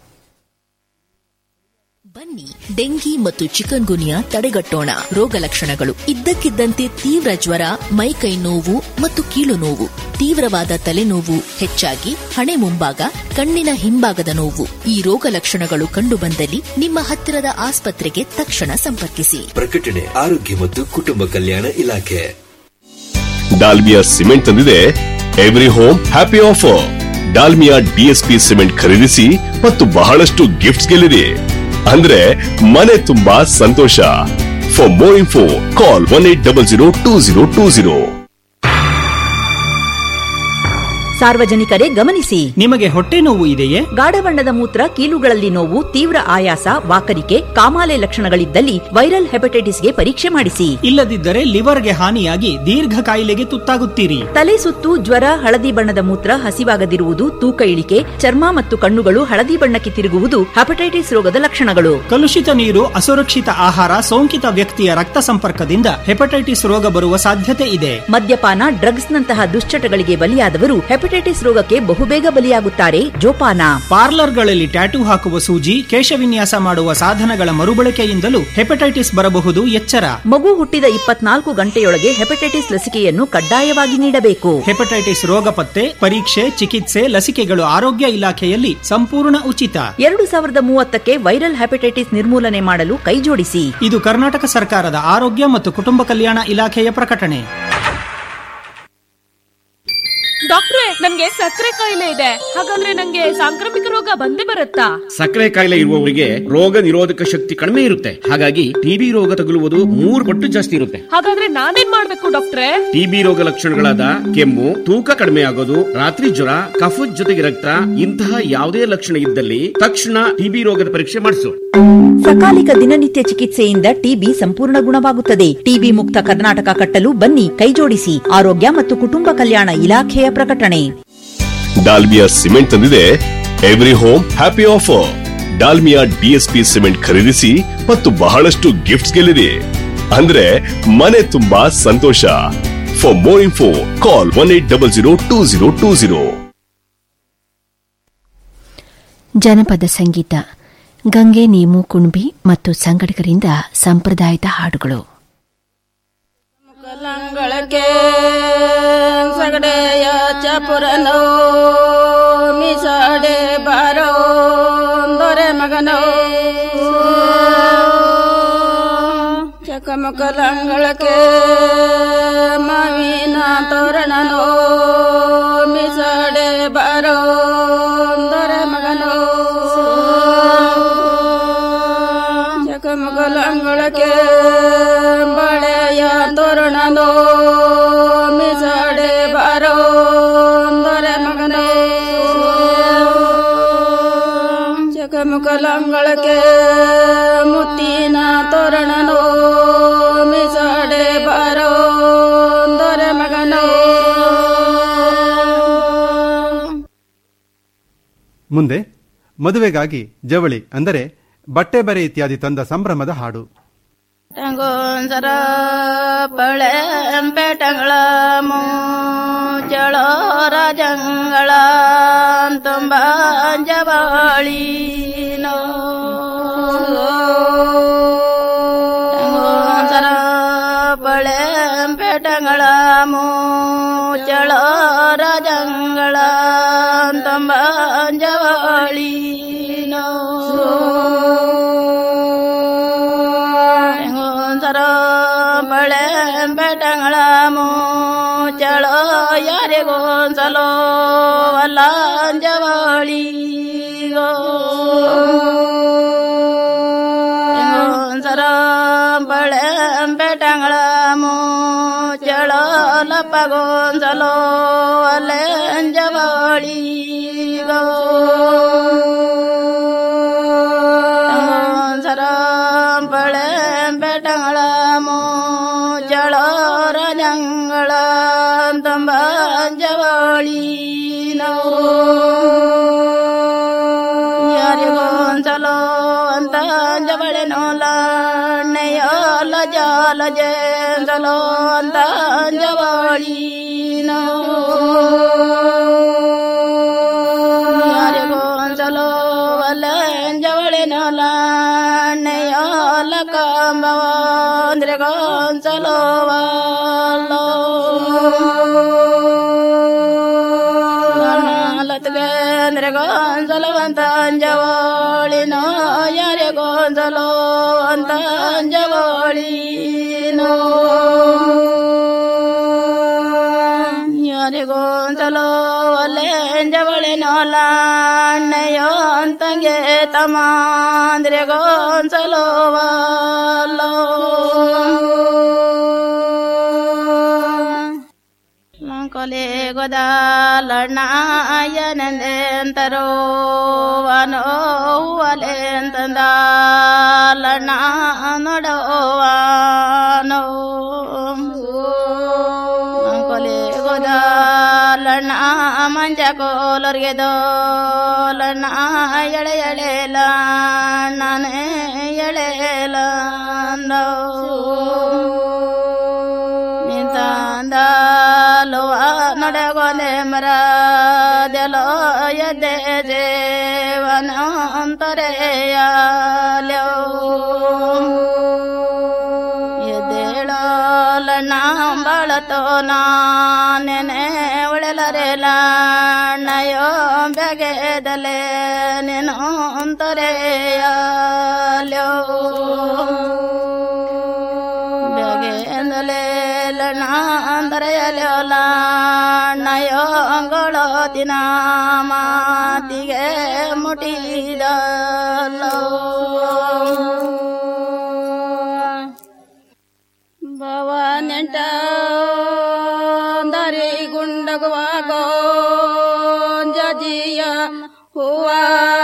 S5: ಬನ್ನಿ ಡೆಂಗಿ ಮತ್ತು ಚಿಕನ್ ಗುನಿಯಾ ತಡೆಗಟ್ಟೋಣ ರೋಗ ಲಕ್ಷಣಗಳು ಇದ್ದಕ್ಕಿದ್ದಂತೆ ತೀವ್ರ ಜ್ವರ ಮೈಕೈ ನೋವು ಮತ್ತು ಕೀಲು ನೋವು ತೀವ್ರವಾದ ತಲೆನೋವು ಹೆಚ್ಚಾಗಿ ಹಣೆ ಮುಂಭಾಗ ಕಣ್ಣಿನ ಹಿಂಭಾಗದ ನೋವು ಈ ರೋಗ ಲಕ್ಷಣಗಳು ಕಂಡುಬಂದಲ್ಲಿ ನಿಮ್ಮ ಹತ್ತಿರದ ಆಸ್ಪತ್ರೆಗೆ ತಕ್ಷಣ ಸಂಪರ್ಕಿಸಿ
S6: ಪ್ರಕಟಣೆ ಆರೋಗ್ಯ ಮತ್ತು ಕುಟುಂಬ ಕಲ್ಯಾಣ ಇಲಾಖೆ
S16: ಡಾಲ್ಮಿಯಾ ಸಿಮೆಂಟ್ ತಂದಿದೆ every home happy offer Dalmia DSP cement ಖರೀದಿಸಿ ಮತ್ತು ಬಹಳಷ್ಟು ಗಿಫ್ಟ್ಸ್ ಗೆಲ್ಲಿರಿ ಅಂದ್ರೆ ಮನೆ ತುಂಬಾ ಸಂತೋಷ for more info call one eight double zero two zero two zero
S3: ಸಾರ್ವಜನಿಕರೇ ಗಮನಿಸಿ
S17: ನಿಮಗೆ ಹೊಟ್ಟೆ ನೋವು ಇದೆಯೇ
S3: ಗಾಢ ಬಣ್ಣದ ಮೂತ್ರ ಕೀಲುಗಳಲ್ಲಿ ನೋವು ತೀವ್ರ ಆಯಾಸ ವಾಕರಿಕೆ ಕಾಮಾಲೆ ಲಕ್ಷಣಗಳಿದ್ದಲ್ಲಿ ವೈರಲ್ ಹೆಪಟೈಟಿಸ್ಗೆ ಪರೀಕ್ಷೆ ಮಾಡಿಸಿ
S17: ಇಲ್ಲದಿದ್ದರೆ ಲಿವರ್ಗೆ ಹಾನಿಯಾಗಿ ದೀರ್ಘ ಕಾಯಿಲೆಗೆ ತುತ್ತಾಗುತ್ತೀರಿ
S3: ತಲೆ ಸುತ್ತು ಜ್ವರ ಹಳದಿ ಬಣ್ಣದ ಮೂತ್ರ ಹಸಿವಾಗದಿರುವುದು ತೂಕ ಇಳಿಕೆ ಚರ್ಮ ಮತ್ತು ಕಣ್ಣುಗಳು ಹಳದಿ ಬಣ್ಣಕ್ಕೆ ತಿರುಗುವುದು ಹೆಪಟೈಟಿಸ್ ರೋಗದ ಲಕ್ಷಣಗಳು
S17: ಕಲುಷಿತ ನೀರು ಅಸುರಕ್ಷಿತ ಆಹಾರ ಸೋಂಕಿತ ವ್ಯಕ್ತಿಯ ರಕ್ತ ಸಂಪರ್ಕದಿಂದ ಹೆಪಟೈಟಿಸ್ ರೋಗ ಬರುವ ಸಾಧ್ಯತೆ ಇದೆ
S3: ಮದ್ಯಪಾನ ಡ್ರಗ್ಸ್ ನಂತಹ ದುಶ್ಚಟಗಳಿಗೆ ಬಲಿಯಾದವರು ಹೆಪಟೈಟಿಸ್ ರೋಗಕ್ಕೆ ಬಹುಬೇಗ ಬಲಿಯಾಗುತ್ತಾರೆ ಜೋಪಾನ
S17: ಪಾರ್ಲರ್ಗಳಲ್ಲಿ ಟ್ಯಾಟೂ ಹಾಕುವ ಸೂಜಿ ಕೇಶವಿನ್ಯಾಸ ಮಾಡುವ ಸಾಧನಗಳ ಮರುಬಳಕೆಯಿಂದಲೂ ಹೆಪಟೈಟಿಸ್ ಬರಬಹುದು ಎಚ್ಚರ
S3: ಮಗು ಹುಟ್ಟಿದ ಇಪ್ಪತ್ನಾಲ್ಕು ಗಂಟೆಯೊಳಗೆ ಹೆಪಟೈಟಿಸ್ ಲಸಿಕೆಯನ್ನು ಕಡ್ಡಾಯವಾಗಿ ನೀಡಬೇಕು
S17: ಹೆಪಟೈಟಿಸ್ ರೋಗ ಪತ್ತೆ ಪರೀಕ್ಷೆ ಚಿಕಿತ್ಸೆ ಲಸಿಕೆಗಳು ಆರೋಗ್ಯ ಇಲಾಖೆಯಲ್ಲಿ ಸಂಪೂರ್ಣ ಉಚಿತ
S3: ಎರಡು ಸಾವಿರದ ಮೂವತ್ತಕ್ಕೆ ವೈರಲ್ ಹೆಪಟೈಟಿಸ್ ನಿರ್ಮೂಲನೆ ಮಾಡಲು ಕೈಜೋಡಿಸಿ
S17: ಇದು ಕರ್ನಾಟಕ ಸರ್ಕಾರದ ಆರೋಗ್ಯ ಮತ್ತು ಕುಟುಂಬ ಕಲ್ಯಾಣ ಇಲಾಖೆಯ ಪ್ರಕಟಣೆ
S18: ಡಾಕ್ಟ್ರೆ ನನ್ಗೆ ಸಕ್ಕರೆ ಕಾಯಿಲೆ ಇದೆ ಹಾಗಾದ್ರೆ ನಂಗೆ ಸಾಂಕ್ರಾಮಿಕ ರೋಗ ಬಂದೇ ಬರುತ್ತಾ
S19: ಸಕ್ಕರೆ ಕಾಯಿಲೆ ಇರುವವರಿಗೆ ರೋಗ ನಿರೋಧಕ ಶಕ್ತಿ ಕಡಿಮೆ ಇರುತ್ತೆ ಹಾಗಾಗಿ ಟಿಬಿ ರೋಗ ತಗುಲುವುದು ಮೂರು ಪಟ್ಟು ಜಾಸ್ತಿ ಇರುತ್ತೆ
S18: ಹಾಗಾದ್ರೆ ನಾನೇನ್ ಮಾಡ್ಬೇಕು ಡಾಕ್ಟ್ರೆ
S19: ಟಿಬಿ ರೋಗ ಲಕ್ಷಣಗಳಾದ ಕೆಮ್ಮು ತೂಕ ಕಡಿಮೆ ಆಗೋದು ರಾತ್ರಿ ಜ್ವರ ಕಫದ ಜೊತೆಗೆ ರಕ್ತ ಇಂತಹ ಯಾವುದೇ ಲಕ್ಷಣ ಇದ್ದಲ್ಲಿ ತಕ್ಷಣ ಟಿಬಿ ರೋಗದ ಪರೀಕ್ಷೆ ಮಾಡಿಸು
S3: ಸಕಾಲಿಕ ದಿನನಿತ್ಯ ಚಿಕಿತ್ಸೆಯಿಂದ ಟಿಬಿ ಸಂಪೂರ್ಣ ಗುಣವಾಗುತ್ತದೆ ಟಿಬಿ ಮುಕ್ತ ಕರ್ನಾಟಕ ಕಟ್ಟಲು ಬನ್ನಿ ಕೈಜೋಡಿಸಿ ಆರೋಗ್ಯ ಮತ್ತು ಕುಟುಂಬ ಕಲ್ಯಾಣ ಇಲಾಖೆಯ ಪ್ರಕಟಣೆ
S16: ಡಾಲ್ಮಿಯಾ ಸಿಮೆಂಟ್ ತಂದಿದೆ every home happy offer Dalmia DSP cement ಖರೀದಿಸಿ ಮತ್ತು ಬಹಳಷ್ಟು ಗಿಫ್ಟ್ಸ್ ಗೆಲ್ಲಿರಿ ಅಂದ್ರೆ ಮನೆ ತುಂಬಾ ಸಂತೋಷ for more info call one eight double zero two zero two zero
S2: ಜನಪದ ಸಂಗೀತ ಗಂಗೆ ನೀಮು ಕುಣಬಿ ಮತ್ತು ಸಂಗಡಿಗರಿಂದ ಸಂಪ್ರದಾಯದ ಹಾಡುಗಳು
S20: ಕಲಂಗಳಕ್ಕೆ ಸಗಡೆಯ ಚಪುರನೋ ಮಿಸಾಡೆ ಬಾರೋ ದೊರೆ ಮಗನೋ ಚಕಮಕಲಂಗಳಕ್ಕೆ ಮಾವಿನ ತೋರಣನೋ ಮಿಸಾಡೆ ಬಾರೋ ದೊರೆ ಮಗನೋ ಚಕಮಕಲಂಗಳಕ್ಕೆ ಬಳೆಯ ತೋರಣನೋ ಮಿಸಾಡೆ ಬಾರೋ ದೊರೆ ಮಗನೋ ಚಕಮಕಲಂಗಳಕ್ಕೆ ಮುತ್ತಿನ ತೋರಣನೋ ಮಿಸಾಡೆ ಬಾರೋ ದೊರೆ ಮಗನೋ
S21: ಮುಂದೆ ಮದುವೆಗಾಗಿ ಜವಳಿ ಅಂದರೆ ಬಟ್ಟೆ ಬರೆ ಇತ್ಯಾದಿ ತಂದ ಸಂಭ್ರಮದ ಹಾಡು
S20: ಟಂಗೋನ್ಸರ ಪಳೆ ಪೇಟಗಳ ಮೂಚಳೋ ರಾಜಂಗಳ ತುಂಬ ಜವಾಳಿ ಟಂಗೋನ್ಸರ ಪಳೆ ಪೇಟಗಳ ಮೂಚಳೋ ರಾಜಂಗಳ ತುಂಬ ಜವಾಳಿ ಸರ ಬಳೆ ಬೆಟಗಳ ಮೂಚಳೋ ಯಾರಿಗೋನ್ಸಲೋ ಅಲ್ಲ ಜವಳಿಗೋ ಸರ ಬಳೆ ಬೆಟಗಳ ಮೂಚಳೋ ಲಪ್ಪಗೋನ್ಸಲೋ ಅಲ್ಲೇ ಜವಳಿಗೋ ಸರ ಬಳೆ ಬೆಟಗಳ ಮೂಚಳೋ ರಜಂಗಳ ತುಂಬ ಜವಳಿ ಯಾರಿಗೋನ್ಸಲೋ ಅಂತ ಜವಳೆ ನೋಲಣ್ಣೆಯೋಲ ಜಾಲ ಜೇಸಲೋ ಅಂತ ಜವಳಿ ಯಾರಿಗೋನ್ಸಲೋ ಅಲ್ಲ ಜವಳೆ ನೋಲಣ್ಣೆಯೋಲ ಕಂಬವ ಅಂದ್ರೆ ಗೋನ್ಸಲೋ ವಾಲೋ ಲತ್ಗೆ ಅಂದ್ರೆ ಗೋನ್ಸಲೋ ಅಂತ ಅಂಜವಳಿನೋ ಯಾರೇ ಗೋನ್ಸಲೋ ಅಂತ ಅಂಜವಳಿನೋ ಯಾರಿಗೋನ್ಸಲೋ ಅಲ್ಲೇ ಜವಳೆ ನೋಲಣ್ಣೆಯೋ ಅಂತಂಗೆ ತಮ್ಮ ಅಂದ್ರೆ ಗೋನ್ಸಲೋ ವಾಲೋ ಕೊಲೆ ಗೊದಾಲಣ್ಣಯ್ಯನೆಂದೆಂತರೋ ವನೋ ಹೂವಲೆಂತಂದಾಲಣ್ಣ ನೋಡೋವಾನೋ ಕೊಲೆ ಗೊದಾಲಣ್ಣ ಮಂಜ ಕೋಲರ್ಗೆ ದೋಲಣ್ಣ ಎಳೆ ಎಳೆಲ ನಾನೇ ಎಳೆಲ ನಿಂತಾಂದಾಲುವ ನಡೆಗೊನೆ ಮರದೆಲೋ ಎದ್ದೆ ಜೇವನ ಅಂತರೆಯಾಲ್ಯೋ ಎದ್ದೇಳೋಲಣ್ಣ ಬಳತೋ ನಾನೆನೆ ಒಳೆಲರೆಲ ನಯೋ ಬೆಗೆದಲೆ ನೀನು ಅಂತರೆಯಾಲ್ಯೋ ಬೆಗೆದಲೆ ಲಣ ಅಂತರೆಯಲ್ಯೋಲ ನಯೋ ದಿನ ಮಾತಿಗೆ ಮುಟಿದಲೋ ಭವನೆಂಟ ದರಿ ಗುಂಡಗುವಾಗೋ ಜಜಿಯ ಹೂವ